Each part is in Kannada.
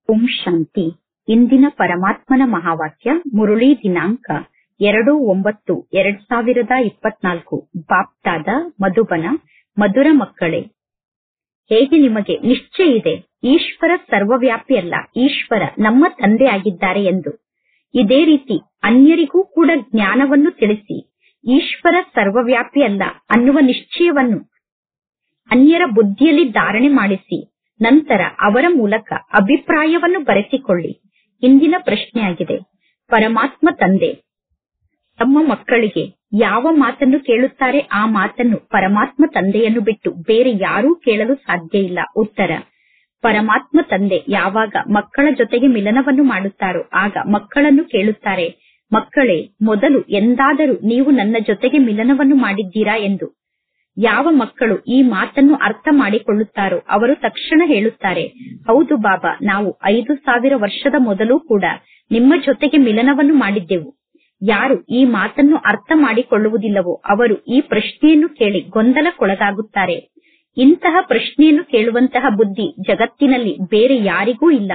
ಓಂ ಶಾಂತಿ ಇಂದಿನ ಪರಮಾತ್ಮನ ಮಹಾವಾಕ್ಯ ಮುರುಳಿ ದಿನಾಂಕ ಎರಡು ಒಂಬತ್ತು ಎರಡ್ ಸಾವಿರದ ಇಪ್ಪತ್ನಾಲ್ಕು ಬಾಪ್ತಾದ ಮಧುಬನ ಮಧುರ ಮಕ್ಕಳೇ ಹೇಗೆ ನಿಮಗೆ ನಿಶ್ಚಯ ಇದೆ ಈಶ್ವರ ಸರ್ವವ್ಯಾಪಿಯಲ್ಲ ಈಶ್ವರ ನಮ್ಮ ತಂದೆ ಆಗಿದ್ದಾರೆ ಎಂದು ಇದೇ ರೀತಿ ಅನ್ಯರಿಗೂ ಕೂಡ ಜ್ಞಾನವನ್ನು ತಿಳಿಸಿ ಈಶ್ವರ ಸರ್ವವ್ಯಾಪಿಯಲ್ಲ ಅನ್ನುವ ನಿಶ್ಚಯವನ್ನು ಅನ್ಯರ ಬುದ್ಧಿಯಲ್ಲಿ ಧಾರಣೆ ಮಾಡಿಸಿ ನಂತರ ಅವರ ಮೂಲಕ ಅಭಿಪ್ರಾಯವನ್ನು ಬರೆಸಿಕೊಳ್ಳಿ ಇಂದಿನ ಪ್ರಶ್ನೆಯಾಗಿದೆ ಪರಮಾತ್ಮ ತಂದೆ ತಮ್ಮ ಮಕ್ಕಳಿಗೆ ಯಾವ ಮಾತನ್ನು ಕೇಳುತ್ತಾರೆ ಆ ಮಾತನ್ನು ಪರಮಾತ್ಮ ತಂದೆಯನ್ನು ಬಿಟ್ಟು ಬೇರೆ ಯಾರೂ ಕೇಳಲು ಸಾಧ್ಯ ಇಲ್ಲ ಉತ್ತರ ಪರಮಾತ್ಮ ತಂದೆ ಯಾವಾಗ ಮಕ್ಕಳ ಜೊತೆಗೆ ಮಿಲನವನ್ನು ಮಾಡುತ್ತಾರೋ ಆಗ ಮಕ್ಕಳನ್ನು ಕೇಳುತ್ತಾರೆ ಮಕ್ಕಳೇ ಮೊದಲು ಎಂದಾದರೂ ನೀವು ನನ್ನ ಜೊತೆಗೆ ಮಿಲನವನ್ನು ಮಾಡಿದ್ದೀರಾ ಎಂದು ಯಾವ ಮಕ್ಕಳು ಈ ಮಾತನ್ನು ಅರ್ಥ ಮಾಡಿಕೊಳ್ಳುತ್ತಾರೋ ಅವರು ತಕ್ಷಣ ಹೇಳುತ್ತಾರೆ ಹೌದು ಬಾಬಾ ನಾವು ಐದು ಸಾವಿರ ವರ್ಷದ ಮೊದಲು ಕೂಡ ನಿಮ್ಮ ಜೊತೆಗೆ ಮಿಲನವನ್ನು ಮಾಡಿದ್ದೆವು ಯಾರು ಈ ಮಾತನ್ನು ಅರ್ಥ ಮಾಡಿಕೊಳ್ಳುವುದಿಲ್ಲವೋ ಅವರು ಈ ಪ್ರಶ್ನೆಯನ್ನು ಕೇಳಿ ಗೊಂದಲಕ್ಕೊಳಗಾಗುತ್ತಾರೆ ಇಂತಹ ಪ್ರಶ್ನೆಯನ್ನು ಕೇಳುವಂತಹ ಬುದ್ಧಿ ಜಗತ್ತಿನಲ್ಲಿ ಬೇರೆ ಯಾರಿಗೂ ಇಲ್ಲ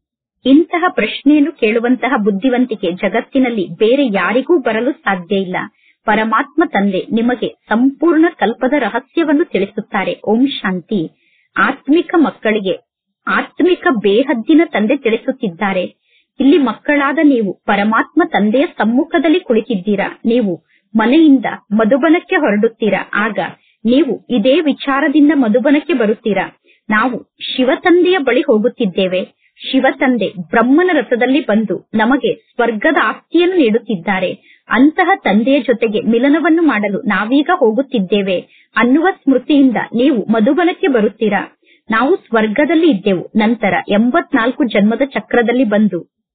ಇಂತಹ ಪ್ರಶ್ನೆಯನ್ನು ಕೇಳುವಂತಹ ಬುದ್ಧಿವಂತಿಕೆ ಜಗತ್ತಿನಲ್ಲಿ ಬೇರೆ ಯಾರಿಗೂ ಬರಲು ಸಾಧ್ಯ ಇಲ್ಲ ಪರಮಾತ್ಮ ತಂದೆ ನಿಮಗೆ ಸಂಪೂರ್ಣ ಕಲ್ಪದ ರಹಸ್ಯವನ್ನು ತಿಳಿಸುತ್ತಾರೆ ಓಂ ಶಾಂತಿ ಆತ್ಮಿಕ ಮಕ್ಕಳಿಗೆ ಆತ್ಮಿಕ ಬೇಹದ್ದಿನ ತಂದೆ ತಿಳಿಸುತ್ತಿದ್ದಾರೆ ಇಲ್ಲಿ ಮಕ್ಕಳಾದ ನೀವು ಪರಮಾತ್ಮ ತಂದೆಯ ಸಮ್ಮುಖದಲ್ಲಿ ಕುಳಿತಿದ್ದೀರಾ ನೀವು ಮನೆಯಿಂದ ಮಧುಬನಕ್ಕೆ ಹೊರಡುತ್ತೀರಾ ಆಗ ನೀವು ಇದೇ ವಿಚಾರದಿಂದ ಮಧುಬನಕ್ಕೆ ಬರುತ್ತೀರಾ ನಾವು ಶಿವತಂದೆಯ ಬಳಿ ಹೋಗುತ್ತಿದ್ದೇವೆ ಶಿವತಂದೆ ಬ್ರಹ್ಮನ ರಥದಲ್ಲಿ ಬಂದು ನಮಗೆ ಸ್ವರ್ಗದ ಆಸ್ತಿಯನ್ನು ನೀಡುತ್ತಿದ್ದಾರೆ ಅಂತಹ ತಂದೆಯ ಜೊತೆಗೆ ಮಿಲನವನ್ನು ಮಾಡಲು ನಾವೀಗ ಹೋಗುತ್ತಿದ್ದೇವೆ ಅನ್ನುವ ಸ್ಮೃತಿಯಿಂದ ನೀವು ಮಧುಬನಕ್ಕೆ ಬರುತ್ತೀರಾ ನಾವು ಸ್ವರ್ಗದಲ್ಲಿ ಇದ್ದೆವು ನಂತರ ಎಂಬತ್ನಾಲ್ಕು ಜನ್ಮದ ಚಕ್ರದಲ್ಲಿ ಬಂದು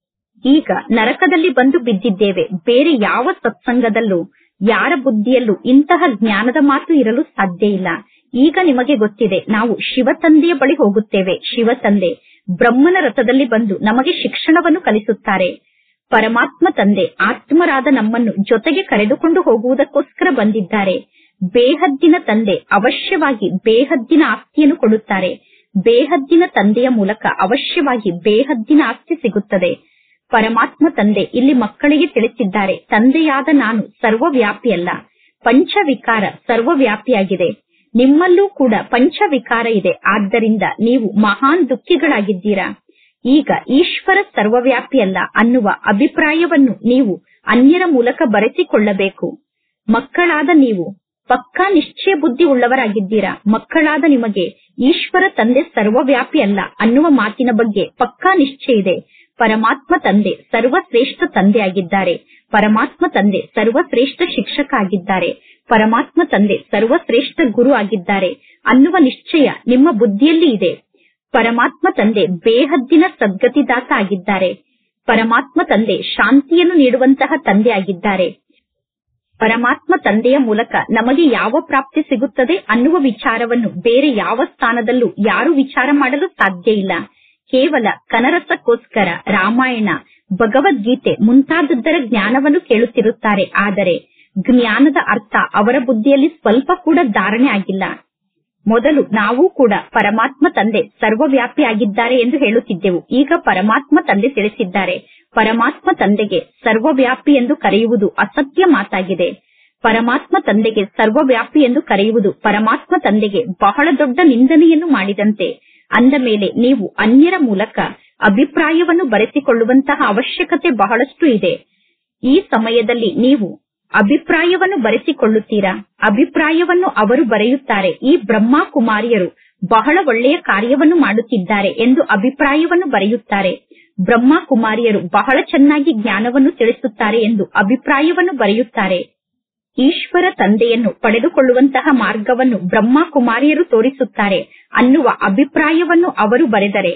ಈಗ ನರಕದಲ್ಲಿ ಬಂದು ಬಿದ್ದಿದ್ದೇವೆ ಬೇರೆ ಯಾವ ಸತ್ಸಂಗದಲ್ಲೂ ಯಾರ ಬುದ್ಧಿಯಲ್ಲೂ ಇಂತಹ ಜ್ಞಾನದ ಮಾತು ಇರಲು ಸಾಧ್ಯ ಇಲ್ಲ ಈಗ ನಿಮಗೆ ಗೊತ್ತಿದೆ ನಾವು ಶಿವತಂದೆಯ ಬಳಿ ಹೋಗುತ್ತೇವೆ ಶಿವತಂದೆ ಬ್ರಹ್ಮನ ರಥದಲ್ಲಿ ಬಂದು ನಮಗೆ ಶಿಕ್ಷಣವನ್ನು ಕಲಿಸುತ್ತಾರೆ ಪರಮಾತ್ಮ ತಂದೆ ಆತ್ಮರಾದ ನಮ್ಮನ್ನು ಜೊತೆಗೆ ಕರೆದುಕೊಂಡು ಹೋಗುವುದಕ್ಕೋಸ್ಕರ ಬಂದಿದ್ದಾರೆ ಬೇಹದ್ದಿನ ತಂದೆ ಅವಶ್ಯವಾಗಿ ಬೇಹದ್ದಿನ ಆಸ್ತಿಯನ್ನು ಕೊಡುತ್ತಾರೆ ಬೇಹದ್ದಿನ ತಂದೆಯ ಮೂಲಕ ಅವಶ್ಯವಾಗಿ ಬೇಹದ್ದಿನ ಆಸ್ತಿ ಸಿಗುತ್ತದೆ ಪರಮಾತ್ಮ ತಂದೆ ಇಲ್ಲಿ ಮಕ್ಕಳಿಗೆ ತಿಳಿಸಿದ್ದಾರೆ ತಂದೆಯಾದ ನಾನು ಸರ್ವವ್ಯಾಪಿಯಲ್ಲ ಪಂಚವಿಕಾರ ಸರ್ವವ್ಯಾಪಿಯಾಗಿದೆ ನಿಮ್ಮಲ್ಲೂ ಕೂಡ ಪಂಚವಿಕಾರ ಇದೆ ಆದ್ದರಿಂದ ನೀವು ಮಹಾನ್ ದುಃಖಿಗಳಾಗಿದ್ದೀರಾ ಈಗ ಈಶ್ವರ ಸರ್ವವ್ಯಾಪಿಯಲ್ಲ ಅನ್ನುವ ಅಭಿಪ್ರಾಯವನ್ನು ನೀವು ಅನ್ಯರ ಮೂಲಕ ಬರೆಸಿಕೊಳ್ಳಬೇಕು ಮಕ್ಕಳಾದ ನೀವು ಪಕ್ಕಾ ನಿಶ್ಚಯ ಬುದ್ಧಿ ಉಳ್ಳವರಾಗಿದ್ದೀರಾ ಮಕ್ಕಳಾದ ನಿಮಗೆ ಈಶ್ವರ ತಂದೆ ಸರ್ವವ್ಯಾಪಿ ಅಲ್ಲ ಅನ್ನುವ ಮಾತಿನ ಬಗ್ಗೆ ಪಕ್ಕಾ ನಿಶ್ಚಯ ಇದೆ ಪರಮಾತ್ಮ ತಂದೆ ಸರ್ವಶ್ರೇಷ್ಠ ತಂದೆ ಆಗಿದ್ದಾರೆ ಪರಮಾತ್ಮ ತಂದೆ ಸರ್ವಶ್ರೇಷ್ಠ ಶಿಕ್ಷಕ ಆಗಿದ್ದಾರೆ ಪರಮಾತ್ಮ ತಂದೆ ಸರ್ವಶ್ರೇಷ್ಠ ಗುರು ಆಗಿದ್ದಾರೆ ಅನ್ನುವ ನಿಶ್ಚಯ ನಿಮ್ಮ ಬುದ್ಧಿಯಲ್ಲಿ ಇದೆ ಪರಮಾತ್ಮ ತಂದೆ ಬೇಹದ್ದಿನ ಸದ್ಗತಿದಾತ ಆಗಿದ್ದಾರೆ ಪರಮಾತ್ಮ ತಂದೆ ಶಾಂತಿಯನ್ನು ನೀಡುವಂತಹ ತಂದೆ ಆಗಿದ್ದಾರೆ ಪರಮಾತ್ಮ ತಂದೆಯ ಮೂಲಕ ನಮಗೆ ಯಾವ ಪ್ರಾಪ್ತಿ ಸಿಗುತ್ತದೆ ಅನ್ನುವ ವಿಚಾರವನ್ನು ಬೇರೆ ಯಾವ ಸ್ಥಾನದಲ್ಲೂ ಯಾರು ವಿಚಾರ ಮಾಡಲು ಸಾಧ್ಯ ಇಲ್ಲ ಕೇವಲ ಕನರಸಕ್ಕೋಸ್ಕರ ರಾಮಾಯಣ ಭಗವದ್ಗೀತೆ ಮುಂತಾದದ್ದರ ಜ್ಞಾನವನ್ನು ಕೇಳುತ್ತಿರುತ್ತಾರೆ ಆದರೆ ಜ್ಞಾನದ ಅರ್ಥ ಅವರ ಬುದ್ಧಿಯಲ್ಲಿ ಸ್ವಲ್ಪ ಕೂಡ ಧಾರಣೆ ಆಗಿಲ್ಲ ಮೊದಲು ನಾವು ಕೂಡ ಪರಮಾತ್ಮ ತಂದೆ ಸರ್ವವ್ಯಾಪಿ ಆಗಿದ್ದಾರೆ ಎಂದು ಹೇಳುತ್ತಿದ್ದೆವು ಈಗ ಪರಮಾತ್ಮ ತಂದೆ ತಿಳಿಸಿದ್ದಾರೆ ಪರಮಾತ್ಮ ತಂದೆಗೆ ಸರ್ವವ್ಯಾಪಿ ಎಂದು ಕರೆಯುವುದು ಅಸತ್ಯ ಮಾತಾಗಿದೆ ಪರಮಾತ್ಮ ತಂದೆಗೆ ಸರ್ವವ್ಯಾಪಿ ಎಂದು ಕರೆಯುವುದು ಪರಮಾತ್ಮ ತಂದೆಗೆ ಬಹಳ ದೊಡ್ಡ ನಿಂದನೆಯನ್ನು ಮಾಡಿದಂತೆ ಅಂದ ಮೇಲೆ ನೀವು ಅನ್ಯರ ಮೂಲಕ ಅಭಿಪ್ರಾಯವನ್ನು ಬರೆಸಿಕೊಳ್ಳುವಂತಹ ಅವಶ್ಯಕತೆ ಬಹಳಷ್ಟು ಇದೆ ಈ ಸಮಯದಲ್ಲಿ ನೀವು ಅಭಿಪ್ರಾಯವನ್ನು ಬರೆಸಿಕೊಳ್ಳುತ್ತೀರಾ ಅಭಿಪ್ರಾಯವನ್ನು ಅವರು ಬರೆಯುತ್ತಾರೆ ಈ ಬ್ರಹ್ಮ ಕುಮಾರಿಯರು ಬಹಳ ಒಳ್ಳೆಯ ಕಾರ್ಯವನ್ನು ಮಾಡುತ್ತಿದ್ದಾರೆ ಎಂದು ಅಭಿಪ್ರಾಯವನ್ನು ಬರೆಯುತ್ತಾರೆ ಬ್ರಹ್ಮ ಕುಮಾರಿಯರು ಬಹಳ ಚೆನ್ನಾಗಿ ಜ್ಞಾನವನ್ನು ತಿಳಿಸುತ್ತಾರೆ ಎಂದು ಅಭಿಪ್ರಾಯವನ್ನು ಬರೆಯುತ್ತಾರೆ ಈಶ್ವರ ತಂದೆಯನ್ನು ಪಡೆದುಕೊಳ್ಳುವಂತಹ ಮಾರ್ಗವನ್ನು ಬ್ರಹ್ಮ ಕುಮಾರಿಯರು ತೋರಿಸುತ್ತಾರೆ ಅನ್ನುವ ಅಭಿಪ್ರಾಯವನ್ನು ಅವರು ಬರೆದರೆ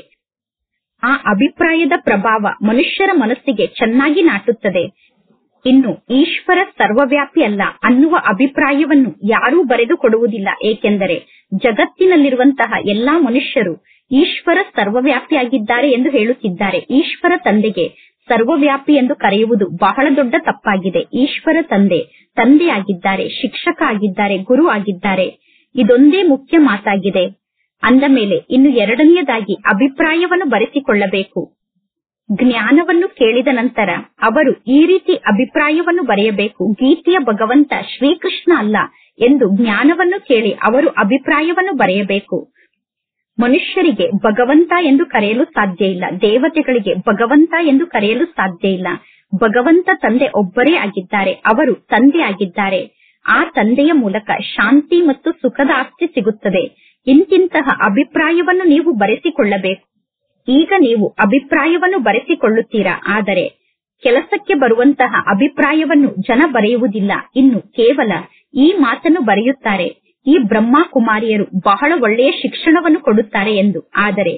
ಆ ಅಭಿಪ್ರಾಯದ ಪ್ರಭಾವ ಮನುಷ್ಯರ ಮನಸ್ಸಿಗೆ ಚೆನ್ನಾಗಿ ನಾಟುತ್ತದೆ ಇನ್ನು ಈಶ್ವರ ಸರ್ವವ್ಯಾಪಿ ಅಲ್ಲ ಅನ್ನುವ ಅಭಿಪ್ರಾಯವನ್ನು ಯಾರೂ ಬರೆದು ಕೊಡುವುದಿಲ್ಲ ಏಕೆಂದರೆ ಜಗತ್ತಿನಲ್ಲಿರುವಂತಹ ಎಲ್ಲಾ ಮನುಷ್ಯರು ಈಶ್ವರ ಸರ್ವವ್ಯಾಪಿಯಾಗಿದ್ದಾರೆ ಎಂದು ಹೇಳುತ್ತಿದ್ದಾರೆ ಈಶ್ವರ ತಂದೆಗೆ ಸರ್ವವ್ಯಾಪಿ ಎಂದು ಕರೆಯುವುದು ಬಹಳ ದೊಡ್ಡ ತಪ್ಪಾಗಿದೆ ಈಶ್ವರ ತಂದೆ ತಂದೆಯಾಗಿದ್ದಾರೆ ಶಿಕ್ಷಕ ಆಗಿದ್ದಾರೆ ಗುರು ಆಗಿದ್ದಾರೆ ಇದೊಂದೇ ಮುಖ್ಯ ಮಾತಾಗಿದೆ ಅಂದ ಮೇಲೆ ಇನ್ನು ಎರಡನೆಯದಾಗಿ ಅಭಿಪ್ರಾಯವನ್ನು ಬರೆಸಿಕೊಳ್ಳಬೇಕು ಜ್ಞಾನವನ್ನು ಕೇಳಿದ ನಂತರ ಅವರು ಈ ರೀತಿ ಅಭಿಪ್ರಾಯವನ್ನು ಬರೆಯಬೇಕು ಗೀತೆಯ ಭಗವಂತ ಶ್ರೀಕೃಷ್ಣ ಅಲ್ಲ ಎಂದು ಜ್ಞಾನವನ್ನು ಕೇಳಿ ಅವರು ಅಭಿಪ್ರಾಯವನ್ನು ಬರೆಯಬೇಕು ಮನುಷ್ಯರಿಗೆ ಭಗವಂತ ಎಂದು ಕರೆಯಲು ಸಾಧ್ಯ ಇಲ್ಲ ದೇವತೆಗಳಿಗೆ ಭಗವಂತ ಎಂದು ಕರೆಯಲು ಸಾಧ್ಯ ಇಲ್ಲ ಭಗವಂತ ತಂದೆ ಒಬ್ಬರೇ ಆಗಿದ್ದಾರೆ ಅವರು ತಂದೆ ಆಗಿದ್ದಾರೆ ಆ ತಂದೆಯ ಮೂಲಕ ಶಾಂತಿ ಮತ್ತು ಸುಖದ ಆಸ್ತಿ ಸಿಗುತ್ತದೆ ಇಂತಿಂತಹ ಅಭಿಪ್ರಾಯವನ್ನು ನೀವು ಬರೆಸಿಕೊಳ್ಳಬೇಕು ಈಗ ನೀವು ಅಭಿಪ್ರಾಯವನ್ನು ಬರೆಸಿಕೊಳ್ಳುತ್ತೀರಾ ಆದರೆ ಕೆಲಸಕ್ಕೆ ಬರುವಂತಹ ಅಭಿಪ್ರಾಯವನ್ನು ಜನ ಬರೆಯುವುದಿಲ್ಲ ಇನ್ನು ಕೇವಲ ಈ ಮಾತನ್ನು ಬರೆಯುತ್ತಾರೆ ಈ ಬ್ರಹ್ಮ ಕುಮಾರಿಯರು ಬಹಳ ಒಳ್ಳೆಯ ಶಿಕ್ಷಣವನ್ನು ಕೊಡುತ್ತಾರೆ ಎಂದು ಆದರೆ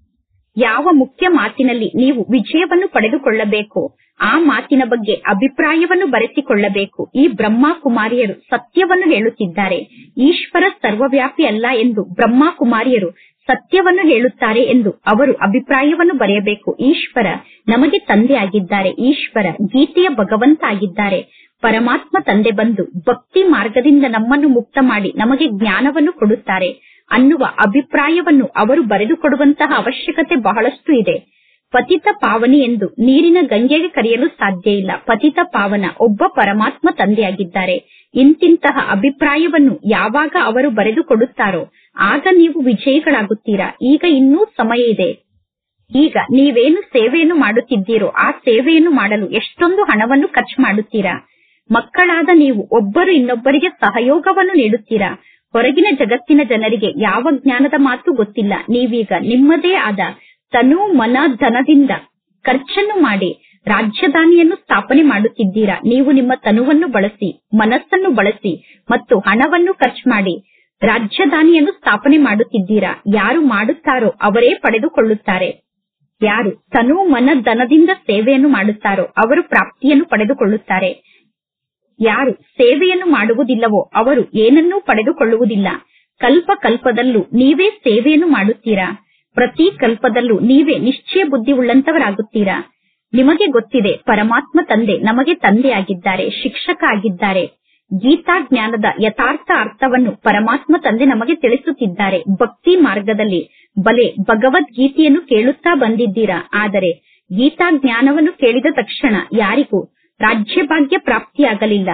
ಯಾವ ಮುಖ್ಯ ಮಾತಿನಲ್ಲಿ ನೀವು ವಿಜಯವನ್ನು ಪಡೆದುಕೊಳ್ಳಬೇಕು ಆ ಮಾತಿನ ಬಗ್ಗೆ ಅಭಿಪ್ರಾಯವನ್ನು ಬರೆಸಿಕೊಳ್ಳಬೇಕು ಈ ಬ್ರಹ್ಮ ಕುಮಾರಿಯರು ಸತ್ಯವನ್ನು ಹೇಳುತ್ತಿದ್ದಾರೆ ಈಶ್ವರ ಸರ್ವವ್ಯಾಪಿ ಅಲ್ಲ ಎಂದು ಬ್ರಹ್ಮ ಕುಮಾರಿಯರು ಸತ್ಯವನ್ನು ಹೇಳುತ್ತಾರೆ ಎಂದು ಅವರು ಅಭಿಪ್ರಾಯವನ್ನು ಬರೆಯಬೇಕು ಈಶ್ವರ ನಮಗೆ ತಂದೆ ಆಗಿದ್ದಾರೆ ಈಶ್ವರ ಗೀತೆಯ ಭಗವಂತ ಆಗಿದ್ದಾರೆ ಪರಮಾತ್ಮ ತಂದೆ ಬಂದು ಭಕ್ತಿ ಮಾರ್ಗದಿಂದ ನಮ್ಮನ್ನು ಮುಕ್ತ ಮಾಡಿ ನಮಗೆ ಜ್ಞಾನವನ್ನು ಕೊಡುತ್ತಾರೆ ಅನ್ನುವ ಅಭಿಪ್ರಾಯವನ್ನು ಅವರು ಬರೆದುಕೊಡುವಂತಹ ಅವಶ್ಯಕತೆ ಬಹಳಷ್ಟು ಇದೆ ಪತಿತ ಪಾವನಿ ಎಂದು ನೀರಿನ ಗಂಗೆಗೆ ಕರೆಯಲು ಸಾಧ್ಯ ಇಲ್ಲ ಪತಿತ ಪಾವನ ಒಬ್ಬ ಪರಮಾತ್ಮ ತಂದೆಯಾಗಿದ್ದಾರೆ ಇಂತಿಂತಹ ಅಭಿಪ್ರಾಯವನ್ನು ಯಾವಾಗ ಅವರು ಬರೆದುಕೊಡುತ್ತಾರೋ ಆಗ ನೀವು ವಿಜಯಿಗಳಾಗುತ್ತೀರಾ ಈಗ ಇನ್ನೂ ಸಮಯ ಇದೆ ಈಗ ನೀವೇನು ಸೇವೆಯನ್ನು ಮಾಡುತ್ತಿದ್ದೀರೋ ಆ ಸೇವೆಯನ್ನು ಮಾಡಲು ಎಷ್ಟೊಂದು ಹಣವನ್ನು ಖರ್ಚು ಮಾಡುತ್ತೀರಾ ಮಕ್ಕಳಾದ ನೀವು ಒಬ್ಬರು ಇನ್ನೊಬ್ಬರಿಗೆ ಸಹಯೋಗವನ್ನು ನೀಡುತ್ತೀರಾ ಹೊರಗಿನ ಜಗತ್ತಿನ ಜನರಿಗೆ ಯಾವ ಜ್ಞಾನದ ಮಾತು ಗೊತ್ತಿಲ್ಲ ನೀವೀಗ ನಿಮ್ಮದೇ ಆದ ತನು ಮನ ಧನದಿಂದ ಖರ್ಚನ್ನು ಮಾಡಿ ರಾಜಧಾನಿಯನ್ನು ಸ್ಥಾಪನೆ ಮಾಡುತ್ತಿದ್ದೀರಾ ನೀವು ನಿಮ್ಮ ತನುವನ್ನು ಬಳಸಿ ಮನಸ್ಸನ್ನು ಬಳಸಿ ಮತ್ತು ಹಣವನ್ನು ಖರ್ಚು ಮಾಡಿ ರಾಜಧಾನಿಯನ್ನು ಸ್ಥಾಪನೆ ಮಾಡುತ್ತಿದ್ದೀರಾ ಯಾರು ಮಾಡುತ್ತಾರೋ ಅವರೇ ಪಡೆದುಕೊಳ್ಳುತ್ತಾರೆ ಯಾರು ತನು ಮನ ಧನದಿಂದ ಸೇವೆಯನ್ನು ಮಾಡುತ್ತಾರೋ ಅವರು ಪ್ರಾಪ್ತಿಯನ್ನು ಪಡೆದುಕೊಳ್ಳುತ್ತಾರೆ ಯಾರು ಸೇವೆಯನ್ನು ಮಾಡುವುದಿಲ್ಲವೋ ಅವರು ಏನನ್ನೂ ಪಡೆದುಕೊಳ್ಳುವುದಿಲ್ಲ ಕಲ್ಪ ಕಲ್ಪದಲ್ಲೂ ನೀವೇ ಸೇವೆಯನ್ನು ಮಾಡುತ್ತೀರಾ ಪ್ರತಿ ಕಲ್ಪದಲ್ಲೂ ನೀವೇ ನಿಶ್ಚಯ ಬುದ್ಧಿ ಉಳ್ಳಂತವರಾಗುತ್ತೀರಾ ನಿಮಗೆ ಗೊತ್ತಿದೆ ಪರಮಾತ್ಮ ತಂದೆ ನಮಗೆ ತಂದೆಯಾಗಿದ್ದಾರೆ ಶಿಕ್ಷಕ ಆಗಿದ್ದಾರೆ ಗೀತಾ ಜ್ಞಾನದ ಯಥಾರ್ಥ ಅರ್ಥವನ್ನು ಪರಮಾತ್ಮ ತಂದೆ ನಮಗೆ ತಿಳಿಸುತ್ತಿದ್ದಾರೆ ಭಕ್ತಿ ಮಾರ್ಗದಲ್ಲಿ ಬಲೆ ಭಗವದ್ಗೀತೆಯನ್ನು ಕೇಳುತ್ತಾ ಬಂದಿದ್ದೀರಾ ಆದರೆ ಗೀತಾ ಜ್ಞಾನವನ್ನು ಕೇಳಿದ ತಕ್ಷಣ ಯಾರಿಗೂ ರಾಜ್ಯಭಾಗ್ಯ ಪ್ರಾಪ್ತಿಯಾಗಲಿಲ್ಲ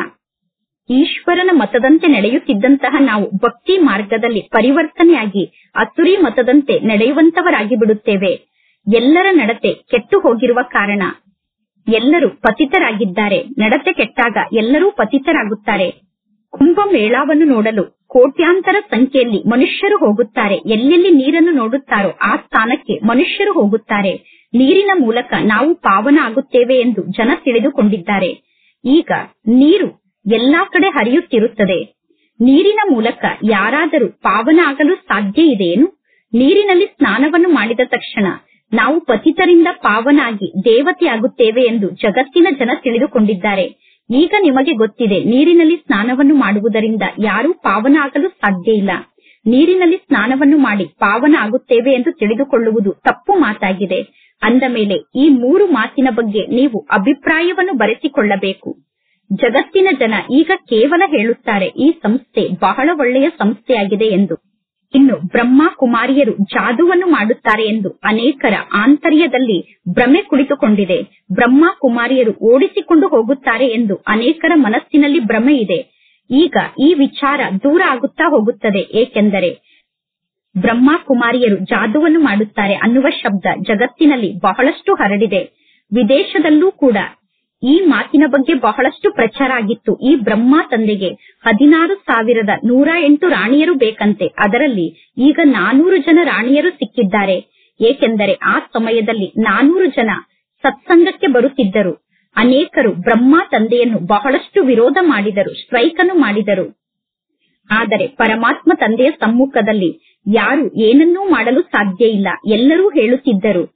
ಈಶ್ವರನ ಮತದಂತೆ ನಡೆಯುತ್ತಿದ್ದಂತಹ ನಾವು ಭಕ್ತಿ ಮಾರ್ಗದಲ್ಲಿ ಪರಿವರ್ತನೆಯಾಗಿ ಅಸುರಿ ಮತದಂತೆ ನಡೆಯುವಂತವರಾಗಿ ಬಿಡುತ್ತೇವೆ ಎಲ್ಲರ ನಡತೆ ಕೆಟ್ಟು ಹೋಗಿರುವ ಕಾರಣ ಎಲ್ಲರೂ ಪತಿತರಾಗಿದ್ದಾರೆ ನಡತೆ ಕೆಟ್ಟಾಗ ಎಲ್ಲರೂ ಪತಿತರಾಗುತ್ತಾರೆ ಕುಂಭಮೇಳಾವನ್ನು ನೋಡಲು ಕೋಟ್ಯಾಂತರ ಸಂಖ್ಯೆಯಲ್ಲಿ ಮನುಷ್ಯರು ಹೋಗುತ್ತಾರೆ ಎಲ್ಲೆಲ್ಲಿ ನೀರನ್ನು ನೋಡುತ್ತಾರೋ ಆ ಸ್ಥಾನಕ್ಕೆ ಮನುಷ್ಯರು ಹೋಗುತ್ತಾರೆ ನೀರಿನ ಮೂಲಕ ನಾವು ಪಾವನ ಆಗುತ್ತೇವೆ ಎಂದು ಜನ ತಿಳಿದುಕೊಂಡಿದ್ದಾರೆ ಈಗ ನೀರು ಎಲ್ಲಾ ಕಡೆ ಹರಿಯುತ್ತಿರುತ್ತದೆ ನೀರಿನ ಮೂಲಕ ಯಾರಾದರೂ ಪಾವನ ಆಗಲು ಸಾಧ್ಯ ಇದೆಯೇನು ನೀರಿನಲ್ಲಿ ಸ್ನಾನವನ್ನು ಮಾಡಿದ ತಕ್ಷಣ ನಾವು ಪತಿತರಿಂದ ಪಾವನಾಗಿ ದೇವತೆಯಾಗುತ್ತೇವೆ ಎಂದು ಜಗತ್ತಿನ ಜನ ತಿಳಿದುಕೊಂಡಿದ್ದಾರೆ ಈಗ ನಿಮಗೆ ಗೊತ್ತಿದೆ ನೀರಿನಲ್ಲಿ ಸ್ನಾನವನ್ನು ಮಾಡುವುದರಿಂದ ಯಾರೂ ಪಾವನ ಆಗಲು ಸಾಧ್ಯ ಇಲ್ಲ ನೀರಿನಲ್ಲಿ ಸ್ನಾನವನ್ನು ಮಾಡಿ ಪಾವನ ಆಗುತ್ತೇವೆ ಎಂದು ತಿಳಿದುಕೊಳ್ಳುವುದು ತಪ್ಪು ಮಾತಾಗಿದೆ ಅಂದ ಮೇಲೆ ಈ ಮೂರು ಮಾತಿನ ಬಗ್ಗೆ ನೀವು ಅಭಿಪ್ರಾಯವನ್ನು ಬರೆಸಿಕೊಳ್ಳಬೇಕು ಜಗತ್ತಿನ ಜನ ಈಗ ಕೇವಲ ಹೇಳುತ್ತಾರೆ ಈ ಸಂಸ್ಥೆ ಬಹಳ ಒಳ್ಳೆಯ ಸಂಸ್ಥೆಯಾಗಿದೆ ಎಂದು ಇನ್ನು ಬ್ರಹ್ಮ ಕುಮಾರಿಯರು ಜಾದುವನ್ನು ಮಾಡುತ್ತಾರೆ ಎಂದು ಅನೇಕರ ಆಂತರ್ಯದಲ್ಲಿ ಭ್ರಮೆ ಕುಳಿತುಕೊಂಡಿದೆ ಬ್ರಹ್ಮ ಕುಮಾರಿಯರು ಓಡಿಸಿಕೊಂಡು ಹೋಗುತ್ತಾರೆ ಎಂದು ಅನೇಕರ ಮನಸ್ಸಿನಲ್ಲಿ ಭ್ರಮೆ ಇದೆ ಈಗ ಈ ವಿಚಾರ ದೂರ ಆಗುತ್ತಾ ಹೋಗುತ್ತದೆ ಏಕೆಂದರೆ ಬ್ರಹ್ಮ ಕುಮಾರಿಯರು ಜಾದುವನ್ನು ಮಾಡುತ್ತಾರೆ ಅನ್ನುವ ಶಬ್ದ ಜಗತ್ತಿನಲ್ಲಿ ಬಹಳಷ್ಟು ಹರಡಿದೆ ವಿದೇಶದಲ್ಲೂ ಕೂಡ ಈ ಮಾತಿನ ಬಗ್ಗೆ ಬಹಳಷ್ಟು ಪ್ರಚಾರ ಆಗಿತ್ತು ಈ ಬ್ರಹ್ಮ ತಂದೆಗೆ ಹದಿನಾರು ಸಾವಿರದ ನೂರ ಎಂಟು ರಾಣಿಯರು ಬೇಕಂತೆ ಅದರಲ್ಲಿ ಈಗ ನಾನೂರು ಜನ ರಾಣಿಯರು ಸಿಕ್ಕಿದ್ದಾರೆ ಏಕೆಂದರೆ ಆ ಸಮಯದಲ್ಲಿ ನಾನೂರು ಜನ ಸತ್ಸಂಗಕ್ಕೆ ಬರುತ್ತಿದ್ದರು ಅನೇಕರು ಬ್ರಹ್ಮ ತಂದೆಯನ್ನು ಬಹಳಷ್ಟು ವಿರೋಧ ಮಾಡಿದರು ಸ್ಟ್ರೈಕ್ ಅನ್ನು ಮಾಡಿದರು ಆದರೆ ಪರಮಾತ್ಮ ತಂದೆಯ ಸಮ್ಮುಖದಲ್ಲಿ ಯಾರು ಏನನ್ನೂ ಮಾಡಲು ಸಾಧ್ಯ ಇಲ್ಲ ಎಲ್ಲರೂ ಹೇಳುತ್ತಿದ್ದರು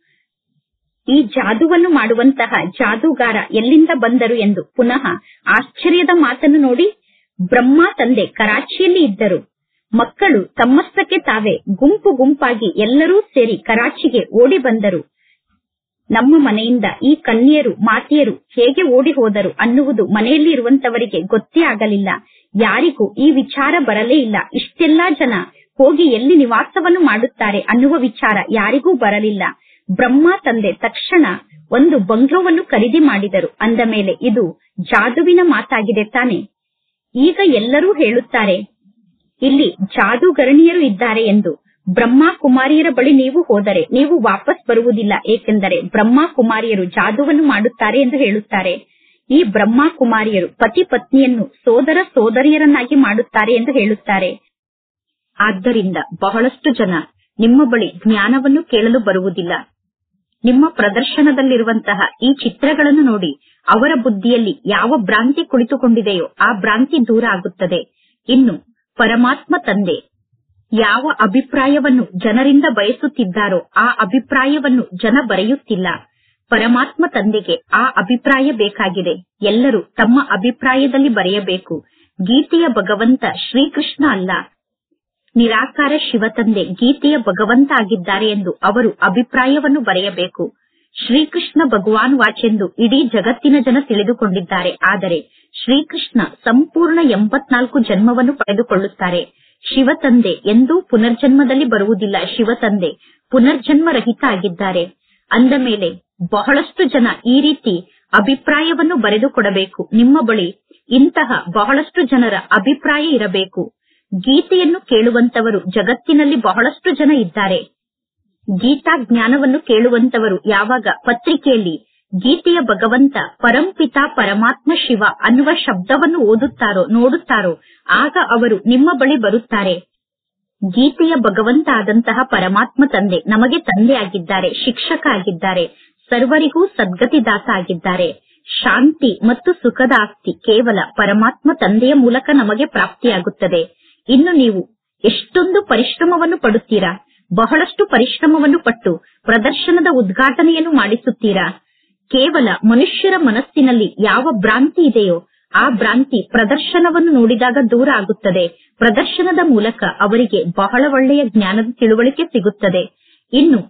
ಈ ಜಾದುವನ್ನು ಮಾಡುವಂತಹ ಜಾದೂಗಾರ ಎಲ್ಲಿಂದ ಬಂದರು ಎಂದು ಪುನಃ ಆಶ್ಚರ್ಯದ ಮಾತನ್ನು ನೋಡಿ ಬ್ರಹ್ಮ ತಂದೆ ಕರಾಚಿಯಲ್ಲಿ ಇದ್ದರು ಮಕ್ಕಳು ತಮ್ಮಷ್ಟಕ್ಕೆ ತಾವೇ ಗುಂಪು ಗುಂಪಾಗಿ ಎಲ್ಲರೂ ಸೇರಿ ಕರಾಚಿಗೆ ಓಡಿ ಬಂದರು ನಮ್ಮ ಮನೆಯಿಂದ ಈ ಕನ್ಯರು ಮಾತೆಯರು ಹೇಗೆ ಓಡಿ ಹೋದರು ಅನ್ನುವುದು ಮನೆಯಲ್ಲಿ ಇರುವಂತವರಿಗೆ ಗೊತ್ತೇ ಆಗಲಿಲ್ಲ ಯಾರಿಗೂ ಈ ವಿಚಾರ ಬರಲೇ ಇಲ್ಲ ಇಷ್ಟೆಲ್ಲಾ ಜನ ಹೋಗಿ ಎಲ್ಲಿ ನಿವಾಸವನ್ನು ಮಾಡುತ್ತಾರೆ ಅನ್ನುವ ವಿಚಾರ ಯಾರಿಗೂ ಬರಲಿಲ್ಲ ಬ್ರಹ್ಮ ತಂದೆ ತಕ್ಷಣ ಒಂದು ಬಂಗ್ಲೋವನ್ನು ಖರೀದಿ ಮಾಡಿದರು ಅಂದ ಮೇಲೆ ಇದು ಜಾದುವಿನ ಮಾತಾಗಿದೆ ತಾನೆ ಈಗ ಎಲ್ಲರೂ ಹೇಳುತ್ತಾರೆ ಇಲ್ಲಿ ಜಾದೂಗರಣಿಯರು ಇದ್ದಾರೆ ಎಂದು ಬ್ರಹ್ಮ ಕುಮಾರಿಯರ ಬಳಿ ನೀವು ಹೋದರೆ ನೀವು ವಾಪಸ್ ಬರುವುದಿಲ್ಲ ಏಕೆಂದರೆ ಬ್ರಹ್ಮ ಕುಮಾರಿಯರು ಜಾದುವನ್ನು ಮಾಡುತ್ತಾರೆ ಎಂದು ಹೇಳುತ್ತಾರೆ ಈ ಬ್ರಹ್ಮ ಕುಮಾರಿಯರು ಪತಿ ಪತ್ನಿಯನ್ನು ಸೋದರ ಸೋದರಿಯರನ್ನಾಗಿ ಮಾಡುತ್ತಾರೆ ಎಂದು ಹೇಳುತ್ತಾರೆ ಆದ್ದರಿಂದ ಬಹಳಷ್ಟು ಜನ ನಿಮ್ಮ ಬಳಿ ಜ್ಞಾನವನ್ನು ಕೇಳಲು ಬರುವುದಿಲ್ಲ ನಿಮ್ಮ ಪ್ರದರ್ಶನದಲ್ಲಿರುವಂತಹ ಈ ಚಿತ್ರಗಳನ್ನು ನೋಡಿ ಅವರ ಬುದ್ಧಿಯಲ್ಲಿ ಯಾವ ಭ್ರಾಂತಿ ಕುಳಿತುಕೊಂಡಿದೆಯೋ ಆ ಭ್ರಾಂತಿ ದೂರ ಆಗುತ್ತದೆ ಇನ್ನು ಪರಮಾತ್ಮ ತಂದೆ ಯಾವ ಅಭಿಪ್ರಾಯವನ್ನು ಜನರಿಂದ ಬಯಸುತ್ತಿದ್ದಾರೋ ಆ ಅಭಿಪ್ರಾಯವನ್ನು ಜನ ಬರೆಯುತ್ತಿಲ್ಲ ಪರಮಾತ್ಮ ತಂದೆಗೆ ಆ ಅಭಿಪ್ರಾಯ ಬೇಕಾಗಿದೆ ಎಲ್ಲರೂ ತಮ್ಮ ಅಭಿಪ್ರಾಯದಲ್ಲಿ ಬರೆಯಬೇಕು ಗೀತೆಯ ಭಗವಂತ ಶ್ರೀಕೃಷ್ಣ ಅಲ್ಲ ನಿರಾಕಾರ ಶಿವತಂದೆ ಗೀತೆಯ ಭಗವಂತ ಆಗಿದ್ದಾರೆ ಎಂದು ಅವರು ಅಭಿಪ್ರಾಯವನ್ನು ಬರೆಯಬೇಕು ಶ್ರೀಕೃಷ್ಣ ಭಗವಾನ್ ವಾಚೆಂದು ಇಡೀ ಜಗತ್ತಿನ ಜನ ತಿಳಿದುಕೊಂಡಿದ್ದಾರೆ ಆದರೆ ಶ್ರೀಕೃಷ್ಣ ಸಂಪೂರ್ಣ ಎಂಬತ್ನಾಲ್ಕು ಜನ್ಮವನ್ನು ಪಡೆದುಕೊಳ್ಳುತ್ತಾರೆ ಶಿವತಂದೆ ಎಂದೂ ಪುನರ್ಜನ್ಮದಲ್ಲಿ ಬರುವುದಿಲ್ಲ ಶಿವತಂದೆ ಪುನರ್ಜನ್ಮ ರಹಿತ ಆಗಿದ್ದಾರೆ ಅಂದ ಮೇಲೆ ಬಹಳಷ್ಟು ಜನ ಈ ರೀತಿ ಅಭಿಪ್ರಾಯವನ್ನು ಬರೆದುಕೊಡಬೇಕು ನಿಮ್ಮ ಬಳಿ ಇಂತಹ ಬಹಳಷ್ಟು ಜನರ ಅಭಿಪ್ರಾಯ ಇರಬೇಕು ಗೀತೆಯನ್ನು ಕೇಳುವಂತವರು ಜಗತ್ತಿನಲ್ಲಿ ಬಹಳಷ್ಟು ಜನ ಇದ್ದಾರೆ ಗೀತಾ ಜ್ಞಾನವನ್ನು ಕೇಳುವಂತವರು ಯಾವಾಗ ಪತ್ರಿಕೆಯಲ್ಲಿ ಗೀತೆಯ ಭಗವಂತ ಪರಂಪಿತ ಪರಮಾತ್ಮ ಶಿವ ಅನ್ನುವ ಶಬ್ದವನ್ನು ಓದುತ್ತಾರೋ ನೋಡುತ್ತಾರೋ ಆಗ ಅವರು ನಿಮ್ಮ ಬಳಿ ಬರುತ್ತಾರೆ ಗೀತೆಯ ಭಗವಂತ ಆದಂತಹ ಪರಮಾತ್ಮ ತಂದೆ ನಮಗೆ ತಂದೆ ಆಗಿದ್ದಾರೆ ಶಿಕ್ಷಕ ಆಗಿದ್ದಾರೆ ಸರ್ವರಿಗೂ ಸದ್ಗತಿದಾತ ಆಗಿದ್ದಾರೆ ಶಾಂತಿ ಮತ್ತು ಸುಖದ ಆಸ್ತಿ ಕೇವಲ ಪರಮಾತ್ಮ ತಂದೆಯ ಮೂಲಕ ನಮಗೆ ಪ್ರಾಪ್ತಿಯಾಗುತ್ತದೆ ಇನ್ನು ನೀವು ಎಷ್ಟೊಂದು ಪರಿಶ್ರಮವನ್ನು ಪಡುತ್ತೀರಾ ಬಹಳಷ್ಟು ಪರಿಶ್ರಮವನ್ನು ಪಟ್ಟು ಪ್ರದರ್ಶನದ ಉದ್ಘಾಟನೆಯನ್ನು ಮಾಡಿಸುತ್ತೀರಾ ಕೇವಲ ಮನುಷ್ಯರ ಮನಸ್ಸಿನಲ್ಲಿ ಯಾವ ಭ್ರಾಂತಿ ಇದೆಯೋ ಆ ಭ್ರಾಂತಿ ಪ್ರದರ್ಶನವನ್ನು ನೋಡಿದಾಗ ದೂರ ಆಗುತ್ತದೆ ಪ್ರದರ್ಶನದ ಮೂಲಕ ಅವರಿಗೆ ಬಹಳ ಒಳ್ಳೆಯ ಜ್ಞಾನದ ತಿಳುವಳಿಕೆ ಸಿಗುತ್ತದೆ ಇನ್ನು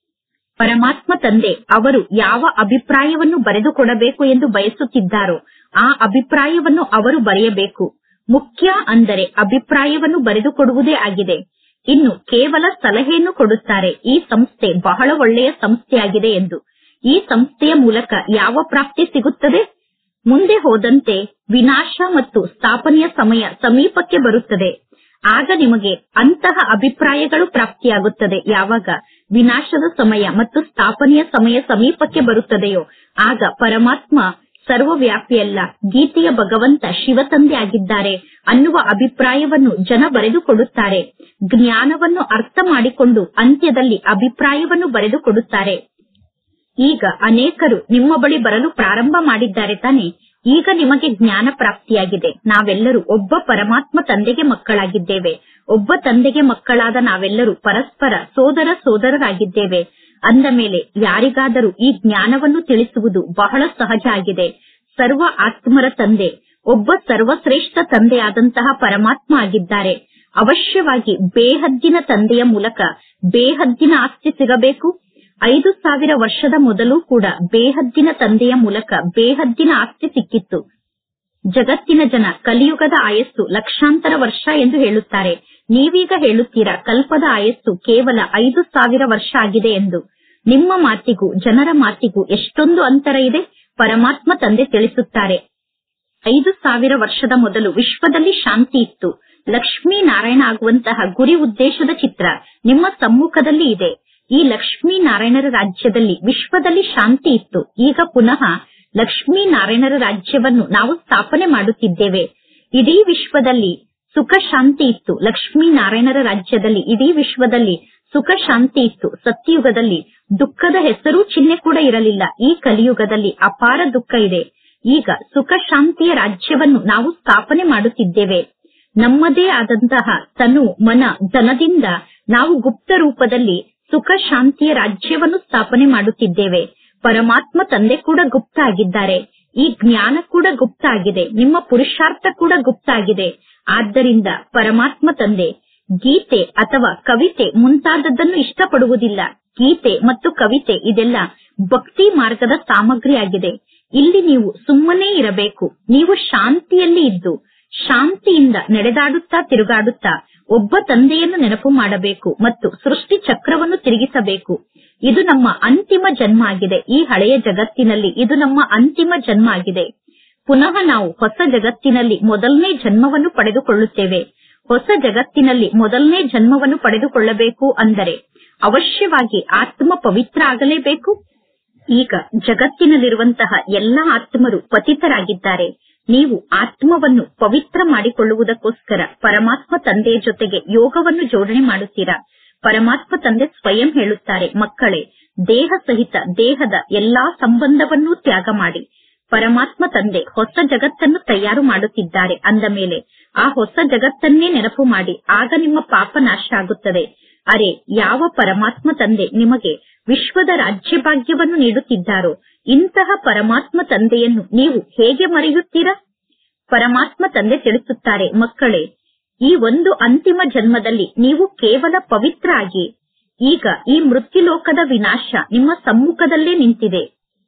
ಪರಮಾತ್ಮ ತಂದೆ ಅವರು ಯಾವ ಅಭಿಪ್ರಾಯವನ್ನು ಬರೆದುಕೊಡಬೇಕು ಎಂದು ಬಯಸುತ್ತಿದ್ದಾರೋ ಆ ಅಭಿಪ್ರಾಯವನ್ನು ಅವರು ಬರೆಯಬೇಕು ಮುಖ್ಯ ಅಂದರೆ ಅಭಿಪ್ರಾಯವನ್ನು ಬರೆದುಕೊಡುವುದೇ ಆಗಿದೆ ಇನ್ನು ಕೇವಲ ಸಲಹೆಯನ್ನು ಕೊಡುತ್ತಾರೆ ಈ ಸಂಸ್ಥೆ ಬಹಳ ಒಳ್ಳೆಯ ಸಂಸ್ಥೆಯಾಗಿದೆ ಎಂದು ಈ ಸಂಸ್ಥೆಯ ಮೂಲಕ ಯಾವ ಪ್ರಾಪ್ತಿ ಸಿಗುತ್ತದೆ ಮುಂದೆ ಹೋದಂತೆ ವಿನಾಶ ಮತ್ತು ಸ್ಥಾಪನೆಯ ಸಮಯ ಸಮೀಪಕ್ಕೆ ಬರುತ್ತದೆ ಆಗ ನಿಮಗೆ ಅಂತಹ ಅಭಿಪ್ರಾಯಗಳು ಪ್ರಾಪ್ತಿಯಾಗುತ್ತದೆ ಯಾವಾಗ ವಿನಾಶದ ಸಮಯ ಮತ್ತು ಸ್ಥಾಪನೆಯ ಸಮಯ ಸಮೀಪಕ್ಕೆ ಬರುತ್ತದೆಯೋ ಆಗ ಪರಮಾತ್ಮ ಸರ್ವವ್ಯಾಪಿಯಲ್ಲ ಗೀತೆಯ ಭಗವಂತ ಶಿವತಂದೆ ಆಗಿದ್ದಾರೆ ಅನ್ನುವ ಅಭಿಪ್ರಾಯವನ್ನು ಜನ ಬರೆದುಕೊಡುತ್ತಾರೆ ಜ್ಞಾನವನ್ನು ಅರ್ಥ ಮಾಡಿಕೊಂಡು ಅಂತ್ಯದಲ್ಲಿ ಅಭಿಪ್ರಾಯವನ್ನು ಬರೆದುಕೊಡುತ್ತಾರೆ ಈಗ ಅನೇಕರು ನಿಮ್ಮ ಬಳಿ ಬರಲು ಪ್ರಾರಂಭ ಮಾಡಿದ್ದಾರೆ ತಾನೆ ಈಗ ನಿಮಗೆ ಜ್ಞಾನ ಪ್ರಾಪ್ತಿಯಾಗಿದೆ ನಾವೆಲ್ಲರೂ ಒಬ್ಬ ಪರಮಾತ್ಮ ತಂದೆಗೆ ಮಕ್ಕಳಾಗಿದ್ದೇವೆ ಒಬ್ಬ ತಂದೆಗೆ ಮಕ್ಕಳಾದ ನಾವೆಲ್ಲರೂ ಪರಸ್ಪರ ಸೋದರ ಸೋದರರಾಗಿದ್ದೇವೆ ಅಂದ ಮೇಲೆ ಯಾರಿಗಾದರೂ ಈ ಜ್ಞಾನವನ್ನು ತಿಳಿಸುವುದು ಬಹಳ ಸಹಜ ಆಗಿದೆ ಸರ್ವ ಆತ್ಮರ ತಂದೆ ಒಬ್ಬ ಸರ್ವಶ್ರೇಷ್ಠ ತಂದೆಯಾದಂತಹ ಪರಮಾತ್ಮ ಆಗಿದ್ದಾರೆ ಅವಶ್ಯವಾಗಿ ಬೇಹದ್ದಿನ ತಂದೆಯ ಮೂಲಕ ಬೇಹದ್ದಿನ ಆಸ್ತಿ ಸಿಗಬೇಕು ಐದು ಸಾವಿರ ವರ್ಷದ ಮೊದಲು ಕೂಡ ಬೇಹದ್ದಿನ ತಂದೆಯ ಮೂಲಕ ಬೇಹದ್ದಿನ ಆಸ್ತಿ ಸಿಕ್ಕಿತ್ತು ಜಗತ್ತಿನ ಜನ ಕಲಿಯುಗದ ಆಯಸ್ಸು ಲಕ್ಷಾಂತರ ವರ್ಷ ಎಂದು ಹೇಳುತ್ತಾರೆ ನೀವೀಗ ಹೇಳುತ್ತೀರಾ ಕಲ್ಪದ ಆಯಸ್ಸು ಕೇವಲ ಐದು ಸಾವಿರ ವರ್ಷ ಆಗಿದೆ ಎಂದು ನಿಮ್ಮ ಮಾತಿಗೂ ಜನರ ಮಾತಿಗೂ ಎಷ್ಟೊಂದು ಅಂತರ ಇದೆ ಪರಮಾತ್ಮ ತಂದೆ ತಿಳಿಸುತ್ತಾರೆ ಐದು ಸಾವಿರ ವರ್ಷದ ಮೊದಲು ವಿಶ್ವದಲ್ಲಿ ಶಾಂತಿ ಇತ್ತು ಲಕ್ಷ್ಮೀ ನಾರಾಯಣ ಆಗುವಂತಹ ಗುರಿ ಉದ್ದೇಶದ ಚಿತ್ರ ನಿಮ್ಮ ಸಮ್ಮುಖದಲ್ಲಿ ಇದೆ ಈ ಲಕ್ಷ್ಮೀ ನಾರಾಯಣರ ರಾಜ್ಯದಲ್ಲಿ ವಿಶ್ವದಲ್ಲಿ ಶಾಂತಿ ಇತ್ತು ಈಗ ಪುನಃ ಲಕ್ಷ್ಮೀ ನಾರಾಯಣರ ರಾಜ್ಯವನ್ನು ನಾವು ಸ್ಥಾಪನೆ ಮಾಡುತ್ತಿದ್ದೇವೆ ಇಡೀ ವಿಶ್ವದಲ್ಲಿ ಸುಖ ಶಾಂತಿ ಇತ್ತು ಲಕ್ಷ್ಮೀ ನಾರಾಯಣರ ರಾಜ್ಯದಲ್ಲಿ ಇಡೀ ವಿಶ್ವದಲ್ಲಿ ಸುಖ ಶಾಂತಿ ಇತ್ತು ಸತ್ಯಯುಗದಲ್ಲಿ ದುಃಖದ ಹೆಸರು ಚಿಹ್ನೆ ಕೂಡ ಇರಲಿಲ್ಲ ಈ ಕಲಿಯುಗದಲ್ಲಿ ಅಪಾರ ದುಃಖ ಇದೆ ಈಗ ಸುಖ ಶಾಂತಿಯ ರಾಜ್ಯವನ್ನು ನಾವು ಸ್ಥಾಪನೆ ಮಾಡುತ್ತಿದ್ದೇವೆ ನಮ್ಮದೇ ಆದಂತಹ ತನು ಮನ ಧನದಿಂದ ನಾವು ಗುಪ್ತ ರೂಪದಲ್ಲಿ ಸುಖ ಶಾಂತಿಯ ರಾಜ್ಯವನ್ನು ಸ್ಥಾಪನೆ ಮಾಡುತ್ತಿದ್ದೇವೆ ಪರಮಾತ್ಮ ತಂದೆ ಕೂಡ ಗುಪ್ತ ಆಗಿದ್ದಾರೆ ಈ ಜ್ಞಾನ ಕೂಡ ಗುಪ್ತ ಆಗಿದೆ ನಿಮ್ಮ ಪುರುಷಾರ್ಥ ಕೂಡ ಗುಪ್ತ ಆಗಿದೆ ಆದ್ದರಿಂದ ಪರಮಾತ್ಮ ತಂದೆ ಗೀತೆ ಅಥವಾ ಕವಿತೆ ಮುಂತಾದದ್ದನ್ನು ಇಷ್ಟಪಡುವುದಿಲ್ಲ ಗೀತೆ ಮತ್ತು ಕವಿತೆ ಇದೆಲ್ಲ ಭಕ್ತಿ ಮಾರ್ಗದ ಸಾಮಗ್ರಿಯಾಗಿದೆ ಇಲ್ಲಿ ನೀವು ಸುಮ್ಮನೆ ಇರಬೇಕು ನೀವು ಶಾಂತಿಯಲ್ಲಿ ಇದ್ದು ಶಾಂತಿಯಿಂದ ನಡೆದಾಡುತ್ತಾ ತಿರುಗಾಡುತ್ತಾ ಒಬ್ಬ ತಂದೆಯನ್ನು ನೆನಪು ಮಾಡಬೇಕು ಮತ್ತು ಸೃಷ್ಟಿ ಚಕ್ರವನ್ನು ತಿರುಗಿಸಬೇಕು ಇದು ನಮ್ಮ ಅಂತಿಮ ಜನ್ಮ ಆಗಿದೆ ಈ ಹಳೆಯ ಜಗತ್ತಿನಲ್ಲಿ ಇದು ನಮ್ಮ ಅಂತಿಮ ಜನ್ಮ ಆಗಿದೆ ಪುನಃ ನಾವು ಹೊಸ ಜಗತ್ತಿನಲ್ಲಿ ಮೊದಲನೇ ಜನ್ಮವನ್ನು ಪಡೆದುಕೊಳ್ಳುತ್ತೇವೆ ಹೊಸ ಜಗತ್ತಿನಲ್ಲಿ ಮೊದಲನೇ ಜನ್ಮವನ್ನು ಪಡೆದುಕೊಳ್ಳಬೇಕು ಅಂದರೆ ಅವಶ್ಯವಾಗಿ ಆತ್ಮ ಪವಿತ್ರ ಆಗಲೇಬೇಕು ಈಗ ಜಗತ್ತಿನಲ್ಲಿರುವಂತಹ ಎಲ್ಲಾ ಆತ್ಮರು ಪತಿತರಾಗಿದ್ದಾರೆ ನೀವು ಆತ್ಮವನ್ನು ಪವಿತ್ರ ಮಾಡಿಕೊಳ್ಳುವುದಕ್ಕೋಸ್ಕರ ಪರಮಾತ್ಮ ತಂದೆಯ ಜೊತೆಗೆ ಯೋಗವನ್ನು ಜೋಡಣೆ ಮಾಡುತ್ತೀರಾ ಪರಮಾತ್ಮ ತಂದೆ ಸ್ವಯಂ ಹೇಳುತ್ತಾರೆ ಮಕ್ಕಳೇ ದೇಹ ಸಹಿತ ದೇಹದ ಎಲ್ಲಾ ಸಂಬಂಧವನ್ನೂ ತ್ಯಾಗ ಮಾಡಿ ಪರಮಾತ್ಮ ತಂದೆ ಹೊಸ ಜಗತ್ತನ್ನು ತಯಾರು ಮಾಡುತ್ತಿದ್ದಾರೆ ಅಂದ ಮೇಲೆ ಆ ಹೊಸ ಜಗತ್ತನ್ನೇ ನೆನಪು ಮಾಡಿ ಆಗ ನಿಮ್ಮ ಪಾಪ ನಾಶ ಆಗುತ್ತದೆ ಅರೆ ಯಾವ ಪರಮಾತ್ಮ ತಂದೆ ನಿಮಗೆ ವಿಶ್ವದ ರಾಜ್ಯಭಾಗ್ಯವನ್ನು ನೀಡುತ್ತಿದ್ದಾರೋ ಇಂತಹ ಪರಮಾತ್ಮ ತಂದೆಯನ್ನು ನೀವು ಹೇಗೆ ಮರೆಯುತ್ತೀರಾ ಪರಮಾತ್ಮ ತಂದೆ ತಿಳಿಸುತ್ತಾರೆ ಮಕ್ಕಳೇ ಈ ಒಂದು ಅಂತಿಮ ಜನ್ಮದಲ್ಲಿ ನೀವು ಕೇವಲ ಪವಿತ್ರ ಆಗಿ ಈಗ ಈ ಮೃತ್ಯುಲೋಕದ ವಿನಾಶ ನಿಮ್ಮ ಸಮ್ಮುಖದಲ್ಲೇ ನಿಂತಿದೆ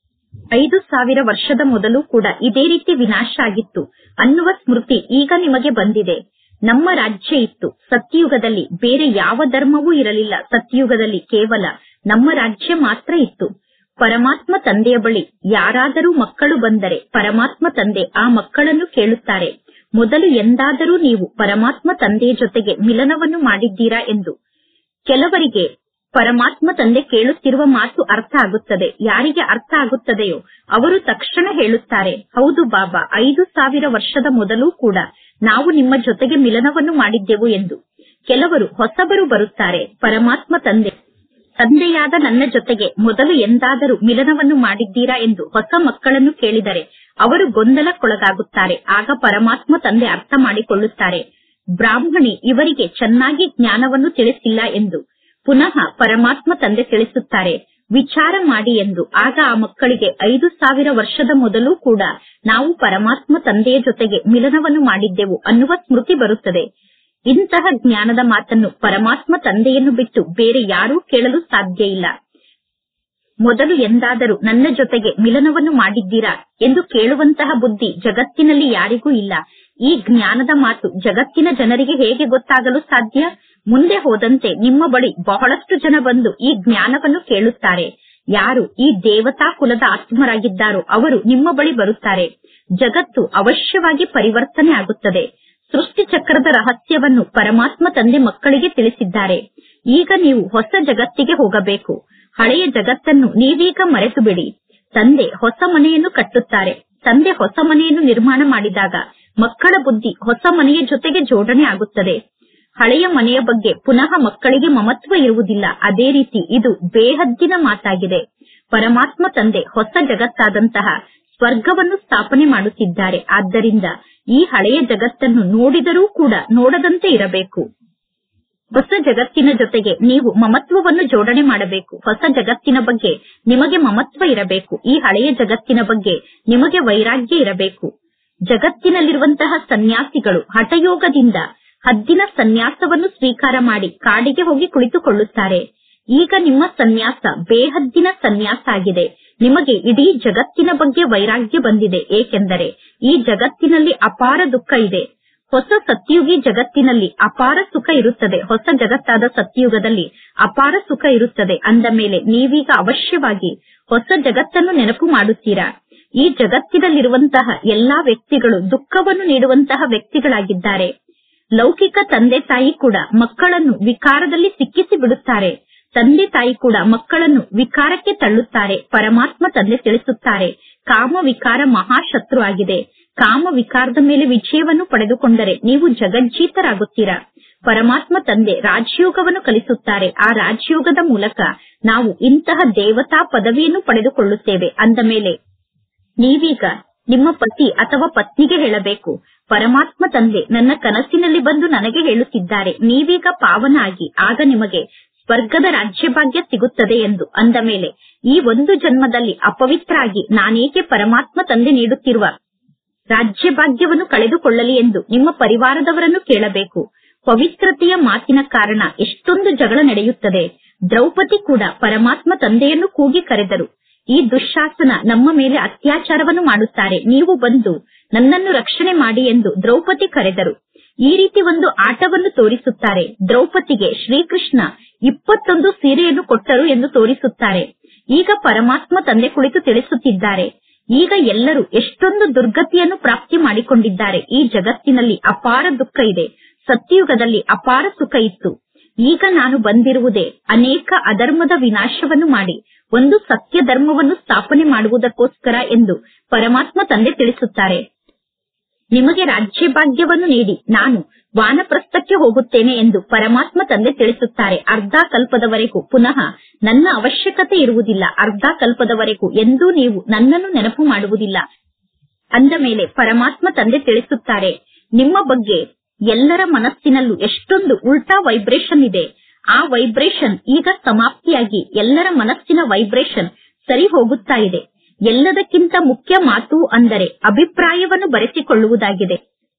ಐದು ಸಾವಿರ ವರ್ಷದ ಮೊದಲು ಕೂಡ ಇದೇ ರೀತಿ ವಿನಾಶ ಆಗಿತ್ತು ಅನ್ನುವ ಸ್ಮೃತಿ ಈಗ ನಿಮಗೆ ಬಂದಿದೆ ನಮ್ಮ ರಾಜ್ಯ ಇತ್ತು ಸತ್ಯಯುಗದಲ್ಲಿ ಬೇರೆ ಯಾವ ಧರ್ಮವೂ ಇರಲಿಲ್ಲ ಸತ್ಯಯುಗದಲ್ಲಿ ಕೇವಲ ನಮ್ಮ ರಾಜ್ಯ ಮಾತ್ರ ಇತ್ತು ಪರಮಾತ್ಮ ತಂದೆಯ ಬಳಿ ಯಾರಾದರೂ ಮಕ್ಕಳು ಬಂದರೆ ಪರಮಾತ್ಮ ತಂದೆ ಆ ಮಕ್ಕಳನ್ನು ಕೇಳುತ್ತಾರೆ ಮೊದಲು ಎಂದಾದರೂ ನೀವು ಪರಮಾತ್ಮ ತಂದೆಯ ಜೊತೆಗೆ ಮಿಲನವನ್ನು ಮಾಡಿದ್ದೀರಾ ಎಂದು ಕೆಲವರಿಗೆ ಪರಮಾತ್ಮ ತಂದೆ ಕೇಳುತ್ತಿರುವ ಮಾತು ಅರ್ಥ ಆಗುತ್ತದೆ ಯಾರಿಗೆ ಅರ್ಥ ಆಗುತ್ತದೆಯೋ ಅವರು ತಕ್ಷಣ ಹೇಳುತ್ತಾರೆ ಹೌದು ಬಾಬಾ ಐದು ಸಾವಿರ ವರ್ಷದ ಮೊದಲು ಕೂಡ ನಾವು ನಿಮ್ಮ ಜೊತೆಗೆ ಮಿಲನವನ್ನು ಮಾಡಿದ್ದೆವು ಎಂದು ಕೆಲವರು ಹೊಸಬರು ಬರುತ್ತಾರೆ ಪರಮಾತ್ಮ ತಂದೆ ತಂದೆಯಾದ ನನ್ನ ಜೊತೆಗೆ ಮೊದಲು ಎಂದಾದರೂ ಮಿಲನವನ್ನು ಮಾಡಿದ್ದೀರಾ ಎಂದು ಹೊಸ ಮಕ್ಕಳನ್ನು ಕೇಳಿದರೆ ಅವರು ಗೊಂದಲಕ್ಕೊಳಗಾಗುತ್ತಾರೆ ಆಗ ಪರಮಾತ್ಮ ತಂದೆ ಅರ್ಥ ಮಾಡಿಕೊಳ್ಳುತ್ತಾರೆ ಬ್ರಾಹ್ಮಣಿ ಇವರಿಗೆ ಚೆನ್ನಾಗಿ ಜ್ಞಾನವನ್ನು ತಿಳಿಸಿಲ್ಲ ಎಂದು ಪುನಃ ಪರಮಾತ್ಮ ತಂದೆ ತಿಳಿಸುತ್ತಾರೆ ವಿಚಾರ ಮಾಡಿ ಎಂದು ಆಗ ಆ ಮಕ್ಕಳಿಗೆ ಐದು ಸಾವಿರ ವರ್ಷದ ಮೊದಲು ಕೂಡ ನಾವು ಪರಮಾತ್ಮ ತಂದೆಯ ಜೊತೆಗೆ ಮಿಲನವನ್ನು ಮಾಡಿದ್ದೆವು ಅನ್ನುವ ಸ್ಮೃತಿ ಬರುತ್ತದೆ ಇಂತಹ ಜ್ಞಾನದ ಮಾತನ್ನು ಪರಮಾತ್ಮ ತಂದೆಯನ್ನು ಬಿಟ್ಟು ಬೇರೆ ಯಾರೂ ಕೇಳಲು ಸಾಧ್ಯ ಇಲ್ಲ ಮೊದಲು ಎಂದಾದರೂ ನನ್ನ ಜೊತೆಗೆ ಮಿಲನವನ್ನು ಮಾಡಿದ್ದೀರಾ ಎಂದು ಕೇಳುವಂತಹ ಬುದ್ಧಿ ಜಗತ್ತಿನಲ್ಲಿ ಯಾರಿಗೂ ಇಲ್ಲ ಈ ಜ್ಞಾನದ ಮಾತು ಜಗತ್ತಿನ ಜನರಿಗೆ ಹೇಗೆ ಗೊತ್ತಾಗಲು ಸಾಧ್ಯ ಮುಂದೆ ಹೋದಂತೆ ನಿಮ್ಮ ಬಳಿ ಬಹಳಷ್ಟು ಜನ ಬಂದು ಈ ಜ್ಞಾನವನ್ನು ಕೇಳುತ್ತಾರೆ ಯಾರು ಈ ದೇವತಾ ಕುಲದ ಆತ್ಮರಾಗಿದ್ದಾರೋ ಅವರು ನಿಮ್ಮ ಬಳಿ ಬರುತ್ತಾರೆ ಜಗತ್ತು ಅವಶ್ಯವಾಗಿ ಪರಿವರ್ತನೆ ಆಗುತ್ತದೆ ಸೃಷ್ಟಿ ಚಕ್ರದ ರಹಸ್ಯವನ್ನು ಪರಮಾತ್ಮ ತಂದೆ ಮಕ್ಕಳಿಗೆ ತಿಳಿಸಿದ್ದಾರೆ ಈಗ ನೀವು ಹೊಸ ಜಗತ್ತಿಗೆ ಹೋಗಬೇಕು ಹಳೆಯ ಜಗತ್ತನ್ನು ನೀವೀಗ ಮರೆತು ಬಿಡಿ ತಂದೆ ಹೊಸ ಮನೆಯನ್ನು ಕಟ್ಟುತ್ತಾರೆ ತಂದೆ ಹೊಸ ಮನೆಯನ್ನು ನಿರ್ಮಾಣ ಮಾಡಿದಾಗ ಮಕ್ಕಳ ಬುದ್ಧಿ ಹೊಸ ಮನೆಯ ಜೊತೆಗೆ ಜೋಡಣೆ ಆಗುತ್ತದೆ ಹಳೆಯ ಮನೆಯ ಬಗ್ಗೆ ಪುನಃ ಮಕ್ಕಳಿಗೆ ಮಮತ್ವ ಇರುವುದಿಲ್ಲ ಅದೇ ರೀತಿ ಇದು ಬೇಹದ್ದಿನ ಮಾತಾಗಿದೆ ಪರಮಾತ್ಮ ತಂದೆ ಹೊಸ ಜಗತ್ತಾದಂತಹ ಸ್ವರ್ಗವನ್ನು ಸ್ಥಾಪನೆ ಮಾಡುತ್ತಿದ್ದಾರೆ ಆದ್ದರಿಂದ ಈ ಹಳೆಯ ಜಗತ್ತನ್ನು ನೋಡಿದರೂ ಕೂಡ ನೋಡದಂತೆ ಇರಬೇಕು ಹೊಸ ಜಗತ್ತಿನ ಜೊತೆಗೆ ನೀವು ಮಮತ್ವವನ್ನು ಜೋಡಣೆ ಮಾಡಬೇಕು ಹೊಸ ಜಗತ್ತಿನ ಬಗ್ಗೆ ನಿಮಗೆ ಮಮತ್ವ ಇರಬೇಕು ಈ ಹಳೆಯ ಜಗತ್ತಿನ ಬಗ್ಗೆ ನಿಮಗೆ ವೈರಾಗ್ಯ ಇರಬೇಕು ಜಗತ್ತಿನಲ್ಲಿರುವಂತಹ ಸನ್ಯಾಸಿಗಳು ಹಠಯೋಗದಿಂದ ಹದ್ದಿನ ಸನ್ಯಾಸವನ್ನು ಸ್ವೀಕಾರ ಮಾಡಿ ಕಾಡಿಗೆ ಹೋಗಿ ಕುಳಿತುಕೊಳ್ಳುತ್ತಾರೆ ಈಗ ನಿಮ್ಮ ಸನ್ಯಾಸ ಬೇಹದ್ದಿನ ಸನ್ಯಾಸ ಆಗಿದೆ ನಿಮಗೆ ಇಡೀ ಜಗತ್ತಿನ ಬಗ್ಗೆ ವೈರಾಗ್ಯ ಬಂದಿದೆ ಏಕೆಂದರೆ ಈ ಜಗತ್ತಿನಲ್ಲಿ ಅಪಾರ ದುಃಖ ಇದೆ ಹೊಸ ಸತ್ಯುಗಿ ಜಗತ್ತಿನಲ್ಲಿ ಅಪಾರ ಸುಖ ಇರುತ್ತದೆ ಹೊಸ ಜಗತ್ತಾದ ಸತ್ಯುಗದಲ್ಲಿ ಅಪಾರ ಸುಖ ಇರುತ್ತದೆ ಅಂದ ಮೇಲೆ ನೀವೀಗ ಅವಶ್ಯವಾಗಿ ಹೊಸ ಜಗತ್ತನ್ನು ನೆನಪು ಮಾಡುತ್ತೀರಾ ಈ ಜಗತ್ತಿನಲ್ಲಿರುವಂತಹ ಎಲ್ಲಾ ವ್ಯಕ್ತಿಗಳು ದುಃಖವನ್ನು ನೀಡುವಂತಹ ವ್ಯಕ್ತಿಗಳಾಗಿದ್ದಾರೆ ಲೌಕಿಕ ತಂದೆ ತಾಯಿ ಕೂಡ ಮಕ್ಕಳನ್ನು ವಿಕಾರದಲ್ಲಿ ಸಿಕ್ಕಿಸಿ ಬಿಡುತ್ತಾರೆ ತಂದೆ ತಾಯಿ ಕೂಡ ಮಕ್ಕಳನ್ನು ವಿಕಾರಕ್ಕೆ ತಳ್ಳುತ್ತಾರೆ ಪರಮಾತ್ಮ ತಂದೆ ತಿಳಿಸುತ್ತಾರೆ ಕಾಮ ವಿಕಾರ ಮಹಾಶತ್ರು ಆಗಿದೆ ಕಾಮ ವಿಕಾರದ ಮೇಲೆ ವಿಜಯವನ್ನು ಪಡೆದುಕೊಂಡರೆ ನೀವು ಜಗಜ್ಜೀತರಾಗುತ್ತೀರಾ ಪರಮಾತ್ಮ ತಂದೆ ರಾಜಯೋಗವನ್ನು ಕಲಿಸುತ್ತಾರೆ ಆ ರಾಜಯೋಗದ ಮೂಲಕ ನಾವು ಇಂತಹ ದೇವತಾ ಪದವಿಯನ್ನು ಪಡೆದುಕೊಳ್ಳುತ್ತೇವೆ ಅಂದ ಮೇಲೆ ನೀವೀಗ ನಿಮ್ಮ ಪತಿ ಅಥವಾ ಪತ್ನಿಗೆ ಹೇಳಬೇಕು ಪರಮಾತ್ಮ ತಂದೆ ನನ್ನ ಕನಸಿನಲ್ಲಿ ಬಂದು ನನಗೆ ಹೇಳುತ್ತಿದ್ದಾರೆ ನೀವೀಗ ಪಾವನ ಆಗಿ ಆಗ ನಿಮಗೆ ಸ್ವರ್ಗದ ರಾಜ್ಯಭಾಗ್ಯ ಸಿಗುತ್ತದೆ ಎಂದು ಅಂದ ಮೇಲೆ ಈ ಒಂದು ಜನ್ಮದಲ್ಲಿ ಅಪವಿತ್ರ ಆಗಿ ನಾನೇಕೆ ಪರಮಾತ್ಮ ತಂದೆ ನೀಡುತ್ತಿರುವ ರಾಜ್ಯಭಾಗ್ಯವನ್ನು ಕಳೆದುಕೊಳ್ಳಲಿ ಎಂದು ನಿಮ್ಮ ಪರಿವಾರದವರನ್ನು ಕೇಳಬೇಕು ಪವಿತ್ರತೆಯ ಮಾತಿನ ಕಾರಣ ಎಷ್ಟೊಂದು ಜಗಳ ನಡೆಯುತ್ತದೆ ದ್ರೌಪದಿ ಕೂಡ ಪರಮಾತ್ಮ ತಂದೆಯನ್ನು ಕೂಗಿ ಕರೆದರು ಈ ದುಶ್ಶಾಸನ ನಮ್ಮ ಮೇಲೆ ಅತ್ಯಾಚಾರವನ್ನು ಮಾಡುತ್ತಾರೆ ನೀವು ಬಂದು ನನ್ನನ್ನು ರಕ್ಷಣೆ ಮಾಡಿ ಎಂದು ದ್ರೌಪದಿ ಕರೆದರು ಈ ರೀತಿ ಒಂದು ಆಟವನ್ನು ತೋರಿಸುತ್ತಾರೆ ದ್ರೌಪದಿಗೆ ಶ್ರೀಕೃಷ್ಣ ಇಪ್ಪತ್ತೊಂದು ಸೀರೆಯನ್ನು ಕೊಟ್ಟರು ಎಂದು ತೋರಿಸುತ್ತಾರೆ ಈಗ ಪರಮಾತ್ಮ ತಂದೆ ಕುಳಿತು ತಿಳಿಸುತ್ತಿದ್ದಾರೆ ಈಗ ಎಲ್ಲರೂ ಎಷ್ಟೊಂದು ದುರ್ಗತಿಯನ್ನು ಪ್ರಾಪ್ತಿ ಮಾಡಿಕೊಂಡಿದ್ದಾರೆ ಈ ಜಗತ್ತಿನಲ್ಲಿ ಅಪಾರ ದುಃಖ ಇದೆ ಸತ್ಯಯುಗದಲ್ಲಿ ಅಪಾರ ಸುಖ ಇತ್ತು ಈಗ ನಾನು ಬಂದಿರುವುದೇ ಅನೇಕ ಅಧರ್ಮದ ವಿನಾಶವನ್ನು ಮಾಡಿ ಒಂದು ಸತ್ಯ ಧರ್ಮವನ್ನು ಸ್ಥಾಪನೆ ಮಾಡುವುದಕ್ಕೋಸ್ಕರ ಎಂದು ಪರಮಾತ್ಮ ತಂದೆ ತಿಳಿಸುತ್ತಾರೆ ನಿಮಗೆ ರಾಜ್ಯ ಭಾಗ್ಯವನ್ನು ನೀಡಿ ನಾನು ವಾನಪ್ರಸ್ಥಕ್ಕೆ ಹೋಗುತ್ತೇನೆ ಎಂದು ಪರಮಾತ್ಮ ತಂದೆ ತಿಳಿಸುತ್ತಾರೆ ಅರ್ಧ ಕಲ್ಪದವರೆಗೂ ಪುನಃ ನನ್ನ ಅವಶ್ಯಕತೆ ಇರುವುದಿಲ್ಲ ಅರ್ಧ ಕಲ್ಪದವರೆಗೂ ಎಂದೂ ನೀವು ನನ್ನನ್ನು ನೆನಪು ಮಾಡುವುದಿಲ್ಲ ಅಂದ ಮೇಲೆ ಪರಮಾತ್ಮ ತಂದೆ ತಿಳಿಸುತ್ತಾರೆ ನಿಮ್ಮ ಬಗ್ಗೆ ಎಲ್ಲರ ಮನಸ್ಸಿನಲ್ಲೂ ಎಷ್ಟೊಂದು ಉಲ್ಟಾ ವೈಬ್ರೇಷನ್ ಇದೆ ಆ ವೈಬ್ರೇಷನ್ ಈಗ ಸಮಾಪ್ತಿಯಾಗಿ ಎಲ್ಲರ ಮನಸ್ಸಿನ ವೈಬ್ರೇಷನ್ ಸರಿ ಹೋಗುತ್ತಾ ಇದೆ ಎಲ್ಲದಕ್ಕಿಂತ ಮುಖ್ಯ ಮಾತು ಅಂದರೆ ಅಭಿಪ್ರಾಯವನ್ನು ಬರೆಸಿಕೊಳ್ಳುವುದಾಗಿದೆ